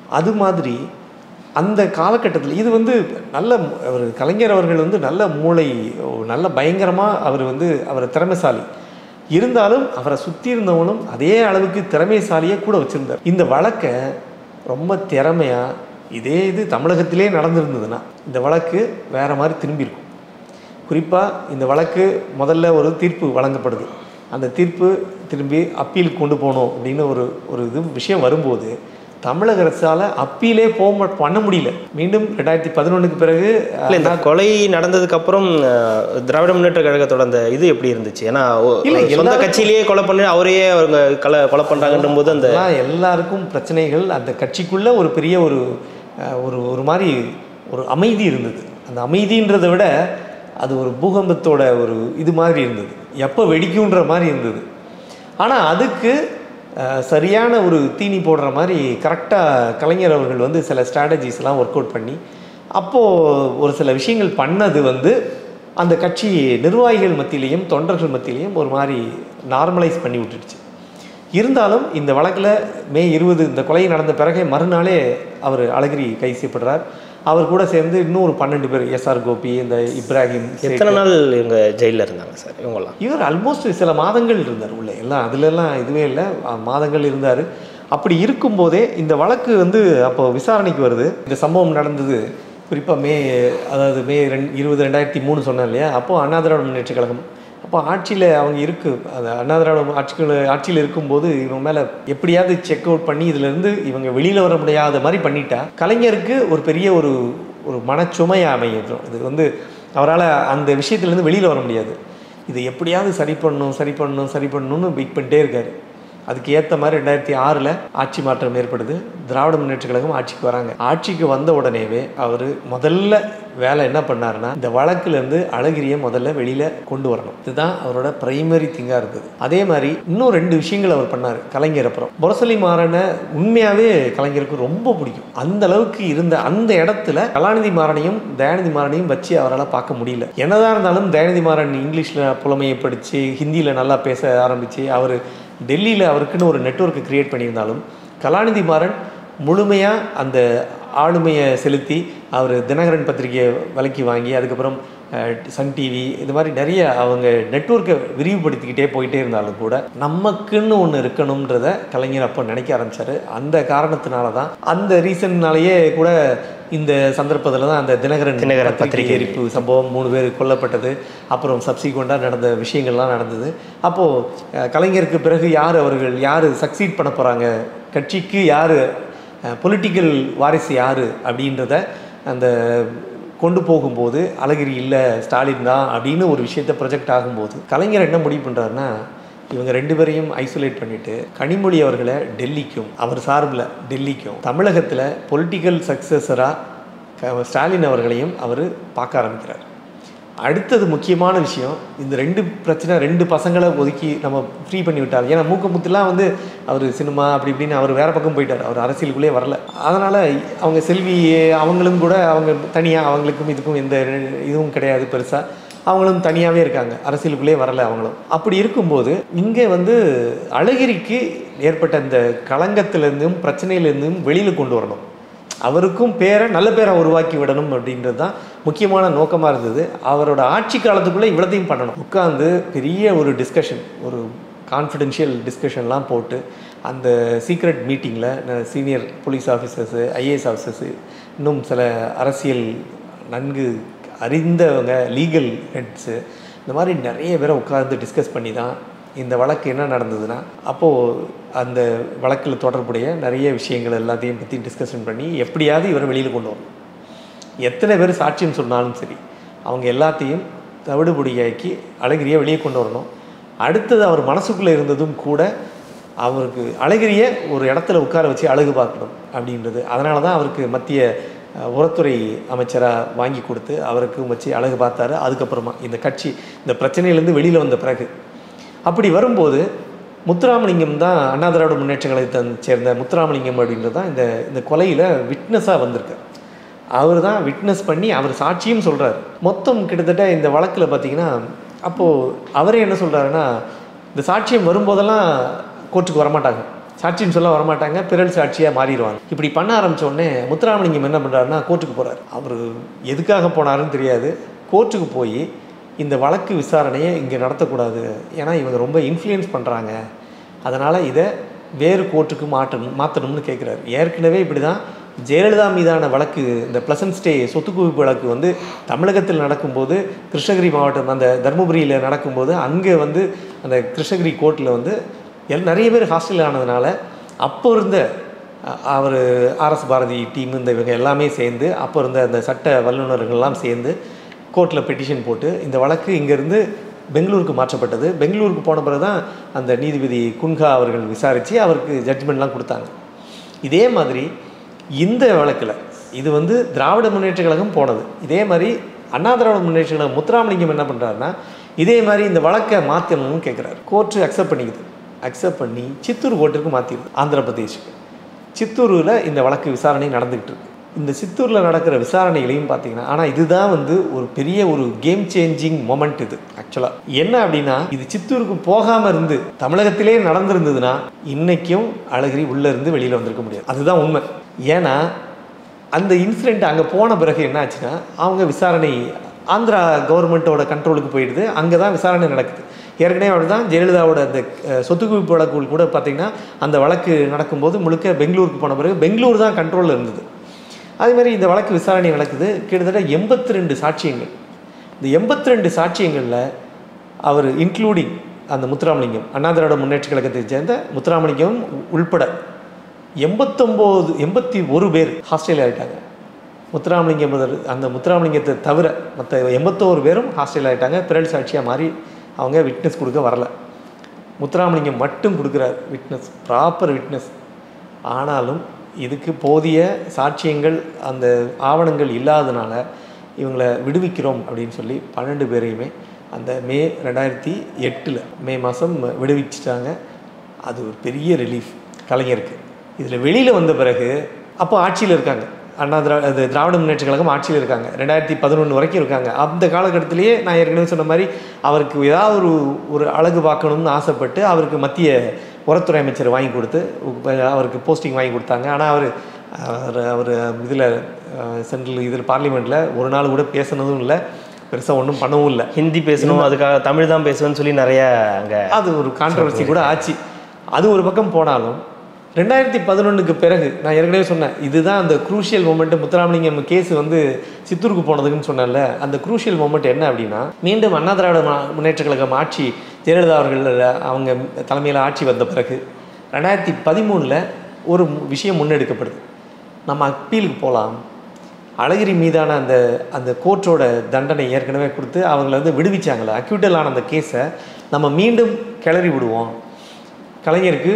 அது மாதிரி அந்த காலகட்டத்தில் இது வந்து நல்ல மு- அவர் கலைஞர் அவர்கள் வந்து நல்ல மூளை நல்ல பயங்கரமாக அவர் வந்து அவர் திறமைசாலி இருந்தாலும் அவரை சுற்றி இருந்தவனும் அதே அளவுக்கு திறமைசாலியே கூட வச்சுருந்தார் இந்த வழக்கை ரொம்ப திறமையாக இதே இது தமிழகத்திலே நடந்திருந்ததுன்னா இந்த வழக்கு வேற மாதிரி திரும்பியிருக்கும் குறிப்பாக இந்த வழக்கு முதல்ல ஒரு தீர்ப்பு வழங்கப்படுது அந்த தீர்ப்பு திரும்பி அப்பீலுக்கு கொண்டு போகணும் அப்படின்னு ஒரு ஒரு இது விஷயம் வரும்போது தமிழக அரசால் அப்பீலே போக ம- பண்ண முடியல மீண்டும் ரெண்டாயிரத்தி பதினொன்றுக்கு பிறகு இல்லை இந்த கொலை நடந்ததுக்கு அப்புறம் அஹ், திராவிட முன்னேற்ற கழகத்தோட அந்த இது எப்படி இருந்துச்சு ஏன்னா ஒ- இல்ல, சொந்த எல்லாரும் கட்சியிலேயே கொலை பண்ணி அவரையே அவங்க கொலை கொலை பண்ணுறாங்கன்றும் போது அந்த அதெல்லாம் எல்லாருக்கும் பிரச்சனைகள் அந்த கட்சிக்குள்ள ஒரு பெரிய ஒரு அஹ், ஒரு ஒரு மாதிரி ஒரு அமைதி இருந்தது அந்த அமைதின்றதை விட அது ஒரு பூகம்பத்தோட ஒரு இது மாதிரி இருந்தது எப்போ வெடிக்குன்ற மாதிரி இருந்தது ஆனால் அதுக்கு அஹ், சரியான ஒரு தீனி போடுற மாதிரி கரெக்டாக கலைஞர் அவர்கள் வந்து சில ஸ்ட்ராட்டஜிஸ்லாம் ஒர்க் அவுட் பண்ணி அப்போது ஒரு சில விஷயங்கள் பண்ணது வந்து அந்த கட்சி நிர்வாகிகள் மத்தியிலையும் தொண்டர்கள் மத்தியிலையும் ஒரு மாதிரி நார்மலைஸ் பண்ணி விட்டுடுச்சு இருந்தாலும் இந்த வழக்கில் மே இருபது இந்த கொலை நடந்த பிறகே மறுநாளே அவர் அழகிரி கைது செய்யப்படுறார் அவர் கூட சேர்ந்து இன்னும் ஒரு பன்னெண்டு பேர் எஸ்ஆர் கோபி இந்த இப்ராஹிம் சேக். எத்தனை நாள் இவங்க ஜெயிலில் இருந்தாங்க சார் இவங்கெல்லாம் இவர் ஆல்மோஸ்ட் சில மாதங்கள் இருந்தார் உள்ள எல்லாம் அதுலலாம் இதுவே இல்லை அஹ் மாதங்கள் இருந்தார் அப்படி இருக்கும்போதே இந்த வழக்கு வந்து அப்போ விசாரணைக்கு வருது இந்த சம்பவம் நடந்தது குறிப்பாக மே அதாவது மே ரெண்டு இருபது ரெண்டாயிரத்தி மூணு சொன்னேன் இல்லையா அப்போது அண்ணா திராவிட முன்னேற்ற கழகம் அப்போ ஆட்சியில் அவங்க இருக்கு அந்த அண்ணா திராவிட ஆட்சிகள் ஆட்சியில் இருக்கும்போது இவங்க மேலே எப்படியாவது செக் அவுட் பண்ணி இதுலேருந்து இவங்க வெளியில் வர முடியாத மாதிரி பண்ணிட்டா கலைஞருக்கு ஒரு பெரிய ஒரு ஒரு மனச்சுமையை அமையும் இது வந்து அவரால் அந்த விஷயத்துலேருந்து வெளியில் வர முடியாது இதை எப்படியாவது சரி பண்ணணும் சரி பண்ணணும் சரி பண்ணணும்னு வெயிட் பண்ணிட்டே இருக்காரு அதுக்கு ஏற்ற மாதிரி ரெண்டாயிரத்தி ஆறில் ஆட்சி மாற்றம் ஏற்படுது திராவிட முன்னேற்ற கழகம் ஆட்சிக்கு வராங்க ஆட்சிக்கு வந்த உடனேவே அவர் முதல்ல வேலை என்ன பண்ணாருன்னா இந்த வழக்குலேருந்து அழகிரியை முதல்ல வெளியில் கொண்டு வரணும் இதுதான் அவரோட பிரைமரி திங்காக இருந்தது அதே மாதிரி இன்னும் ரெண்டு விஷயங்கள் அவர் பண்ணார் கலைஞர் அப்புறம் முரசொலி மாறனை உண்மையாகவே கலைஞருக்கு ரொம்ப பிடிக்கும் அந்த அளவுக்கு இருந்த அந்த இடத்துல கலாநிதி மாறனையும் தயாநிதி மாறனையும் வச்சு அவரால் பார்க்க முடியல என்னதான் இருந்தாலும் தயாநிதி மாறன் இங்கிலீஷில் புலமையை படித்து ஹிந்தியில் நல்லா பேச ஆரம்பித்து அவர் டெல்லியில் அவருக்குன்னு ஒரு நெட்வொர்க்கை கிரியேட் பண்ணியிருந்தாலும் கலாநிதி மாறன் முழுமையாக அந்த ஆளுமையை செலுத்தி அவர் தினகரன் பத்திரிகையை விலைக்கு வாங்கி அதுக்கப்புறம் அஹ், சன் டிவி இது மாதிரி நிறைய அவங்க நெட்வொர்க்கை விரிவுபடுத்திக்கிட்டே போயிட்டே இருந்தாலும் கூட நமக்குன்னு ஒன்று இருக்கணுன்றத கலைஞர் அப்போ நினைக்க ஆரம்பிச்சாரு அந்த காரணத்தினால தான் அந்த ரீசன்னாலேயே கூட இந்த சந்தர்ப்பத்தில் தான் அந்த தினகரன் தினகரன் பத்திரிகை எரிப்பு சம்பவம் மூணு பேர் கொல்லப்பட்டது அப்புறம் சப்சிக்வெண்ட்டாக நடந்த விஷயங்கள்லாம் நடந்தது அப்போது கலைஞருக்கு பிறகு யார் அவர்கள் யார் சக்சீட் பண்ண போகிறாங்க கட்சிக்கு யார் பொலிட்டிக்கல் வாரிசு யார் அப்படின்றத அந்த கொண்டு போகும்போது அழகிரி இல்லை ஸ்டாலின் தான் அப்படின்னு ஒரு விஷயத்த ப்ரொஜெக்ட் ஆகும்போது கலைஞர் என்ன முடிவு பண்ணுறாருன்னா இவங்க ரெண்டு பேரையும் ஐசோலேட் பண்ணிட்டு கனிமொழி அவர்களை டெல்லிக்கும் அவர் சார்பில் டெல்லிக்கும் தமிழகத்தில் பொலிட்டிக்கல் சக்சஸராக ஸ்டாலின் அவர்களையும் அவர் பார்க்க ஆரம்பிக்கிறார் அடுத்தது முக்கியமான விஷயம் இந்த ரெண்டு பிரச்சனை ரெண்டு பசங்களை ஒதுக்கி நம்ம ஃப்ரீ பண்ணி விட்டார் ஏன்னா மூக்கமுத்துலாம் வந்து அவர் சினிமா அப்படி இப்படின்னு அவர் வேற பக்கம் போயிட்டார் அவர் அரசியலுக்குள்ளே வரல அதனால் அவங்க செல்வி அவங்களும் கூட அவங்க தனியாக அவங்களுக்கும் இதுக்கும் எந்த இதுவும் கிடையாது பெருசாக அவங்களும் தனியாகவே இருக்காங்க அரசியலுக்குள்ளே வரல அவங்களும் அப்படி இருக்கும்போது இங்கே வந்து அழகிரிக்கு ஏற்பட்ட இந்த களங்கத்திலேருந்தும் பிரச்சனையிலேருந்தும் வெளியில் கொண்டு வரணும் அவருக்கும் பேரை நல்ல பேரை உருவாக்கி விடணும் அப்படின்றது தான் முக்கியமான நோக்கமாக இருந்தது அவரோட ஆட்சி காலத்துக்குள்ளே இவ்வளத்தையும் பண்ணணும் உட்காந்து பெரிய ஒரு டிஸ்கஷன் ஒரு கான்ஃபிடென்ஷியல் டிஸ்கஷன்லாம் போட்டு அந்த சீக்ரெட் மீட்டிங்கில் senior police officers IAS officers இன்னும் சில அரசியல் நன்கு அறிந்தவங்க லீகல் ஹெட்ஸு இந்த மாதிரி நிறைய பேரை உட்கார்ந்து டிஸ்கஸ் பண்ணி தான் இந்த வழக்கு என்ன நடந்ததுன்னா அப்போது அந்த வழக்கில் தொடர்புடைய நிறைய விஷயங்கள் எல்லாத்தையும் பற்றி டிஸ்கஷன் பண்ணி எப்படியாவது இவரை வெளியில் கொண்டு வரணும் எத்தனை பேர் சாட்சியம் சொன்னாலும் சரி அவங்க எல்லாத்தையும் தவிடுபொடியாக்கி அழகிரியை வெளியே கொண்டு வரணும் அடுத்தது அவர் மனசுக்குள்ளே இருந்ததும் கூட அவருக்கு அழகிரியை ஒரு இடத்துல உட்கார வச்சு அழகு பார்க்கணும் அப்படின்றது அதனால தான் அவருக்கு மத்திய அஹ், உரத்துறை அமைச்சராக வாங்கி கொடுத்து அவருக்கும் வச்சு அழகு பார்த்தாரு அதுக்கப்புறமா இந்த கட்சி இந்த பிரச்சனையிலேருந்து வெளியில் வந்த பிறகு அப்படி வரும்போது முத்துராமலிங்கம் தான் அண்ணா திராவிட முன்னேற்ற கழகத்தை சேர்ந்த முத்துராமலிங்கம் அப்படின்றது தான் இந்த இந்த கொலையில் விட்னஸாக வந்திருக்கார் அவர் தான் விட்னஸ் பண்ணி அவர் சாட்சியும் சொல்கிறார் மொத்தம் கிட்டத்தட்ட இந்த வழக்கில் பார்த்தீங்கன்னா அப்போது அவரே என்ன சொல்கிறாருன்னா இந்த சாட்சியம் வரும்போதெல்லாம் கோர்ட்டுக்கு வரமாட்டாங்க சாட்சின்னு சொல்ல வரமாட்டாங்க பிறல் சாட்சியாக மாறிடுவாங்க இப்படி பண்ண ஆரம்பிச்ச உடனே முத்துராமலிங்கம் என்ன பண்ணுறாருன்னா கோர்ட்டுக்கு போகிறார் அவர் எதுக்காக போனாருன்னு தெரியாது கோர்ட்டுக்கு போய் இந்த வழக்கு விசாரணையை இங்கே நடத்தக்கூடாது ஏன்னா இவங்க ரொம்ப இன்ஃப்ளூயன்ஸ் பண்ணுறாங்க அதனால் இதை வேறு கோர்ட்டுக்கு மாற்றணும் மாற்றணும்னு கேட்குறாரு ஏற்கனவே இப்படி தான் ஜெயலலிதா மீதான வழக்கு இந்த ப்ளசன்ட் ஸ்டே சொத்து குவிப்பு வழக்கு வந்து தமிழகத்தில் நடக்கும்போது கிருஷ்ணகிரி மாவட்டம் அந்த தருமபுரியில் நடக்கும்போது அங்கே வந்து அந்த கிருஷ்ணகிரி கோர்ட்டில் வந்து எல் நிறைய பேர் ஹாஸ்டல் ஆனதுனால அப்போ இருந்த அவர் ஆர்எஸ் பாரதி டீம் இந்த இவங்க எல்லாமே சேர்ந்து அப்போ இருந்த அந்த சட்ட வல்லுநர்கள்லாம் சேர்ந்து கோர்ட்டில் பெட்டிஷன் போட்டு இந்த வழக்கு இங்கேருந்து பெங்களூருக்கு மாற்றப்பட்டது பெங்களூருக்கு போன பிறகு தான் அந்த நீதிபதி குன்ஹா அவர்கள் விசாரித்து அவருக்கு ஜட்ஜ்மெண்ட்லாம் கொடுத்தாங்க இதே மாதிரி இந்த வழக்கில் இது வந்து திராவிட முன்னேற்ற கழகம் போனது இதே மாதிரி அண்ணா திராவிட முன்னேற்ற கழகம் முத்துராமலிங்கம் என்ன பண்ணுறாருன்னா இதே மாதிரி இந்த வழக்கை மாற்றணும்னு கேட்குறாரு கோர்ட்டு அக்செப்ட் பண்ணிக்குது அக்செப்ட் பண்ணி சித்தூர் கோர்ட்டுக்கு மாற்றிடுது ஆந்திர பிரதேஷுக்கு சித்தூரில் இந்த வழக்கு விசாரணை நடந்துக்கிட்டு இருக்கு இந்த சித்தூரில் நடக்கிற விசாரணைகளையும் பார்த்தீங்கன்னா ஆனால் இதுதான் வந்து ஒரு பெரிய ஒரு கேம் சேஞ்சிங் மொமெண்ட் இது ஆக்சுவலாக என்ன அப்படின்னா இது சித்தூருக்கு போகாமல் இருந்து தமிழகத்திலே நடந்திருந்ததுன்னா இன்னைக்கும் அழகிரி உள்ளே இருந்து வெளியில் வந்திருக்க முடியாது அதுதான் உண்மை ஏன்னா அந்த இன்சிடெண்ட் அங்கே போன பிறகு என்ன ஆச்சுன்னா அவங்க விசாரணை ஆந்திரா கவர்மெண்ட்டோட கண்ட்ரோலுக்கு போயிடுது அங்கே தான் விசாரணை நடக்குது ஏற்கனவே அப்படி தான் ஜெயலலிதாவோட அந்த அஹ், சொத்து குவிப்பு வழக்குகள் கூட பார்த்திங்கன்னா அந்த வழக்கு நடக்கும்போது முழுக்க பெங்களூருக்கு போன பிறகு பெங்களூர் தான் கண்ட்ரோலில் இருந்தது அதே மாதிரி இந்த வழக்கு விசாரணை நடக்குது கிட்டத்தட்ட எண்பத்தி ரெண்டு சாட்சியங்கள் இந்த எண்பத்தி ரெண்டு சாட்சியங்களில் அவர் இன்க்ளூடிங் அந்த முத்துராமலிங்கம் அண்ணா திராவிட முன்னேற்ற கழகத்தை சேர்ந்த முத்துராமலிங்கம் உள்பட எண்பத்தொம்போது எண்பத்தி ஒரு பேர் ஹாஸ்டல் ஆகிட்டாங்க முத்துராமலிங்கம் brother- அந்த முத்துராமலிங்கத்தை தவிர மற்ற எண்பத்தோரு பேரும் ஹாஸ்டல் ஆகிட்டாங்க பிறல் சாட்சியாக மாறி அவங்க விட்னஸ் கொடுக்க வரல முத்துராமலிங்கம் மட்டும் கொடுக்குறார் விட்னஸ் ப்ராப்பர் விட்னஸ் ஆனாலும் இதுக்கு போதிய சாட்சியங்கள் அந்த ஆவணங்கள் இல்லாதனால இவங்களை விடுவிக்கிறோம் அப்படின்னு சொல்லி பன்னெண்டு பேரையுமே அந்த மே ரெண்டாயிரத்தி எட்டில் மே மாதம் விடுவிச்சிட்டாங்க அது ஒரு பெரிய ரிலீஃப் கலைஞருக்கு இதில் வெளியில் வந்த பிறகு அப்போ ஆட்சியில் இருக்காங்க அண்ணா திரா அது திராவிட முன்னேற்ற கழகம் ஆட்சியில் இருக்காங்க ரெண்டாயிரத்தி பதினொன்று வரைக்கும் இருக்காங்க அந்த காலகட்டத்திலேயே நான் ஏற்கனவே சொன்ன மாதிரி அவருக்கு ஏதாவது ஒரு ஒரு அழகு பார்க்கணும்னு ஆசைப்பட்டு அவருக்கு மத்திய உரத்துறை அமைச்சர் வாங்கி கொடுத்து உ- அவருக்கு போஸ்டிங் வாங்கி கொடுத்தாங்க ஆனால் அவர் அவர் அவர் இதில் சென்ட்ரல் இதில் பார்லிமெண்ட்டில் ஒரு நாள் கூட பேசுனதும் இல்லை பெருசாக ஒன்றும் பண்ணவும் இல்லை ஹிந்தி பேசணும் அதுக்காக தமிழ் தான் பேசுவேன்னு சொல்லி நிறைய அங்கே அது ஒரு கான்ட்ரவர்சி கூட ஆச்சு அது ஒரு பக்கம் போனாலும் ரெண்டாயிரத்தி பதினொன்றுக்கு பிறகு நான் ஏற்கனவே சொன்னேன் இதுதான் அந்த குரூஷியல் மூமெண்ட் முத்துராமலிங்கம் கேஸ் வந்து சித்தூருக்கு போனதுக்குன்னு சொன்னேன்ல அந்த குரூஷியல் மூமெண்ட் என்ன அப்படின்னா மீண்டும் அண்ணா திராவிட மா- முன்னேற்ற கழகம் ஆட்சி ஜெயலலிதா அவர்கள் அவங்க தலைமையில் ஆட்சி வந்த பிறகு ரெண்டாயிரத்தி பதிமூணில் ஒரு மு- விஷயம் முன்னெடுக்கப்படுது நம்ம அப்பீலுக்கு போகலாம் அழகிரி மீதான அந்த அந்த கோர்ட்டோட தண்டனை ஏற்கனவே கொடுத்து அவங்கள வந்து விடுவிச்சாங்களே அக்யூட்டல் ஆன அந்த கேஸை நம்ம மீண்டும் கிளறி விடுவோம் கலைஞருக்கு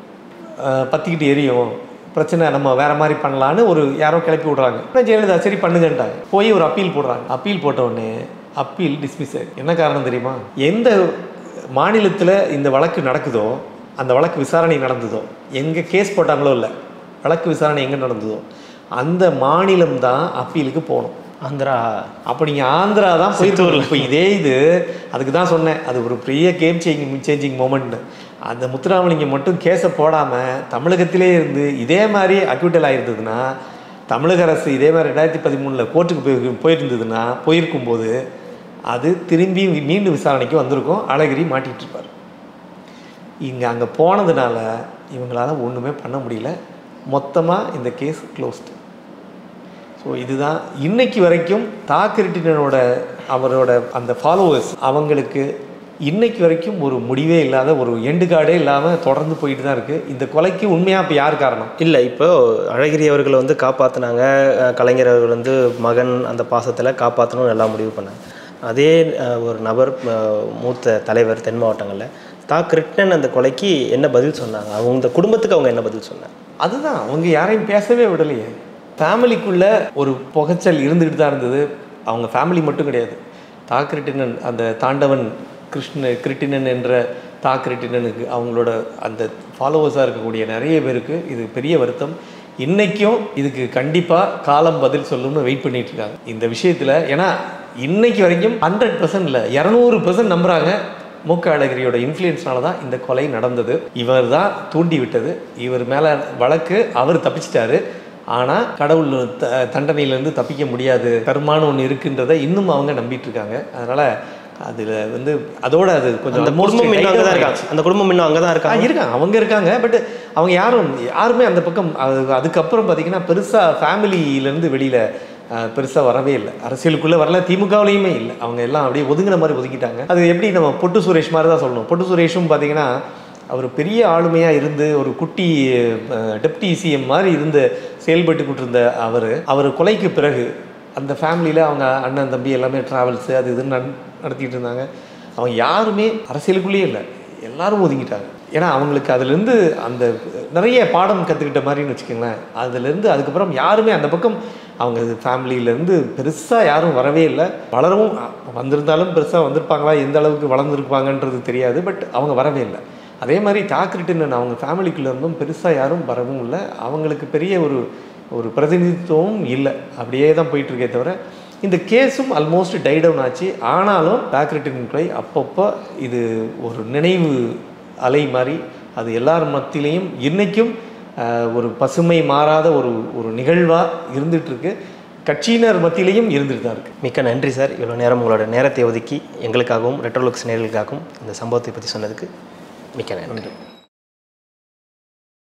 அஹ், பத்திக்கிட்டு எரியும் பிரச்சனை நம்ம வேற மாதிரி பண்ணலான்னு ஒரு யாரோ கிளப்பி விடுறாங்க ஆனால் ஜெயலலிதா சரி பண்ணுங்கன்ட்டாங்க போய் ஒரு அப்பீல் போடுறாங்க அப்பீல் போட்ட உடனே அப்பீல் டிஸ்மிஸ் ஆயிடுது என்ன காரணம் தெரியுமா எந்த மாநிலத்தில் இந்த வழக்கு நடக்குதோ அந்த வழக்கு விசாரணை நடந்ததோ எங்கே கேஸ் போட்டாங்களோ இல்லை வழக்கு விசாரணை எங்கே நடந்ததோ அந்த மாநிலம் தான் அப்பீலுக்கு போகணும் ஆந்திரா அப்போ நீங்கள் ஆந்திரா தான் போயிருக்கோம் இப்போ இதே இது அதுக்கு தான் சொன்னேன் அது ஒரு பெரிய கேம் சேஞ்சிங் சேஞ்சிங் மூமெண்ட்னு அந்த முத்துராமலிங்கம் மட்டும் கேஸை போடாமல் தமிழகத்திலே இருந்து இதே மாதிரி அக்யூட்டல் ஆயிருந்ததுன்னா தமிழக அரசு இதே மாதிரி ரெண்டாயிரத்தி பதிமூணில் கோர்ட்டுக்கு போய் போயிருந்ததுன்னா போயிருக்கும்போது அது திரும்பி மீண்டும் விசாரணைக்கு வந்திருக்கும் அழகிரி மாட்டிகிட்டு இருப்பார் இங்கே அங்கே போனதுனால இவங்களால ஒன்றுமே பண்ண முடியல மொத்தமாக இந்த கேஸ் க்ளோஸ்டு ஸோ இதுதான் இன்னைக்கு வரைக்கும் தாக்கிரிட்டினோட அவரோட அந்த ஃபாலோவர்ஸ் அவங்களுக்கு இன்னைக்கு வரைக்கும் ஒரு முடிவே இல்லாத ஒரு எண்டு கார்டே இல்லாமல் தொடர்ந்து போயிட்டு தான் இருக்குது இந்த கொலைக்கு உண்மையாக இப்போ யார் காரணம் இல்லை இப்போ அழகிரி அவர்களை வந்து காப்பாற்றினாங்க கலைஞர் அவர்கள் வந்து மகன் அந்த பாசத்தில் காப்பாற்றணும்னு எல்லாம் முடிவு பண்ணாங்க அதே அஹ், ஒரு நபர் அஹ், மூத்த தலைவர் தென் மாவட்டங்களில் தா கிருஷ்ணன் அந்த கொலைக்கு என்ன பதில் சொன்னாங்க அவங்க இந்த குடும்பத்துக்கு அவங்க என்ன பதில் சொன்னாங்க அதுதான் அவங்க யாரையும் பேசவே விடலையே ஃபேமிலிக்குள்ள ஒரு புகைச்சல் இருந்துக்கிட்டு தான் இருந்தது அவங்க ஃபேமிலி மட்டும் கிடையாது தாக்கிரிட்டினன் அந்த தாண்டவன் கிருஷ்ண கிருட்டினன் என்ற தாக்கிரிட்டினனுக்கு அவங்களோட அந்த ஃபாலோவர்ஸாக இருக்கக்கூடிய நிறைய பேருக்கு இது பெரிய வருத்தம் இன்னைக்கும் இதுக்கு கண்டிப்பாக காலம் பதில் சொல்லும்னு வெயிட் பண்ணிட்டு இருக்காங்க இந்த விஷயத்தில் ஏன்னா இன்னைக்கு வரைக்கும் ஹண்ட்ரட் பர்சன்ட் இல்லை இரநூறு பர்சன்ட் நம்புகிறாங்க மூக்க அழகிரியோட இன்ஃப்ளூயன்ஸ்னால தான் இந்த கொலை நடந்தது இவர் தான் தூண்டி விட்டது இவர் மேலே வழக்கு அவர் தப்பிச்சிட்டாரு ஆனால் கடவுள் த தண்டனையிலேருந்து தப்பிக்க முடியாது கர்மான்னு ஒன்று இருக்குன்றதை இன்னும் அவங்க நம்பிட்டு இருக்காங்க அதனால் அதில் வந்து அதோட அது கொஞ்சம் அந்த almost குடும்பம் இன்னும் அங்கே தான் tight ஆ இருக்காங்க அந்த குடும்பம் இன்னும் அங்கே தான் ஆ, இருக்காங்க இருக்காங்க அவங்க இருக்காங்க பட் அவங்க யாரும் யாருமே அந்த பக்கம் அது அதுக்கப்புறம் பார்த்தீங்கன்னா பெருசாக ஃபேமிலியிலேருந்து வெளியில் பெருசாக வரவே இல்லை அரசியலுக்குள்ளே வரல திமுகவுலேயுமே இல்லை அவங்க எல்லாம் அப்படியே ஒதுங்கின மாதிரி ஒதுக்கிட்டாங்க அது எப்படி நம்ம பொட்டு சுரேஷ் மாதிரி தான் சொல்லணும் பொட்டு சுரேஷும் பார்த்தீங்கன்னா அவர் பெரிய ஆளுமையாக இருந்து ஒரு குட்டி டெப்டி சிஎம் மாதிரி இருந்து செயல்பட்டுக்கிட்டு இருந்த அவர் அவர் கொலைக்கு பிறகு அந்த ஃபேமிலியில் அவங்க அண்ணன் தம்பி எல்லாமே ட்ராவல்ஸு அது இதுன்னு நட- நடத்திட்டு இருந்தாங்க அவங்க யாருமே அரசியலுக்குள்ளேயே இல்லை எல்லாரும் ஒதுங்கிட்டாங்க ஏன்னா அவங்களுக்கு அதுலேருந்து அந்த நிறைய பாடம் கற்றுக்கிட்ட மாதிரின்னு வச்சுக்கோங்களேன் அதுலேருந்து அதுக்கப்புறம் யாருமே அந்த பக்கம் அவங்க ஃபேமிலியிலேருந்து பெருசாக யாரும் வரவே இல்லை வளரவும் வந்திருந்தாலும் பெருசாக வந்திருப்பாங்களா எந்த அளவுக்கு வளர்ந்துருப்பாங்கன்றது தெரியாது பட் அவங்க வரவே இல்லை அதே மாதிரி தாக்கிரிட்டுன்னு அவங்க ஃபேமிலிக்குள்ளே இருந்தும் பெருசாக யாரும் வரவும் இல்லை அவங்களுக்கு பெரிய ஒரு ஒரு பிரதிநிதித்துவமும் இல்லை அப்படியே தான் போயிட்டுருக்கே தவிர இந்த கேஸும் ஆல்மோஸ்ட் டை டவுன் ஆச்சு ஆனாலும் தாக்கிரிட்டின் கொலை அப்பப்போ இது ஒரு நினைவு அலை மாதிரி அது எல்லார் மத்தியிலையும் இன்றைக்கும் ஒரு பசுமை மாறாத ஒரு ஒரு நிகழ்வாக இருந்துகிட்ருக்கு கட்சியினர் மத்தியிலையும் இருந்துட்டு தான் இருக்குது மிக்க நன்றி சார் இவ்வளோ நேரம் உங்களோட நேரத்தை ஒதுக்கி எங்களுக்காகவும் ரெட்ரோலுக்ஸ் நேர்களுக்காகவும் இந்த சம்பவத்தை பற்றி சொன்னதுக்கு மிக்க நன்றி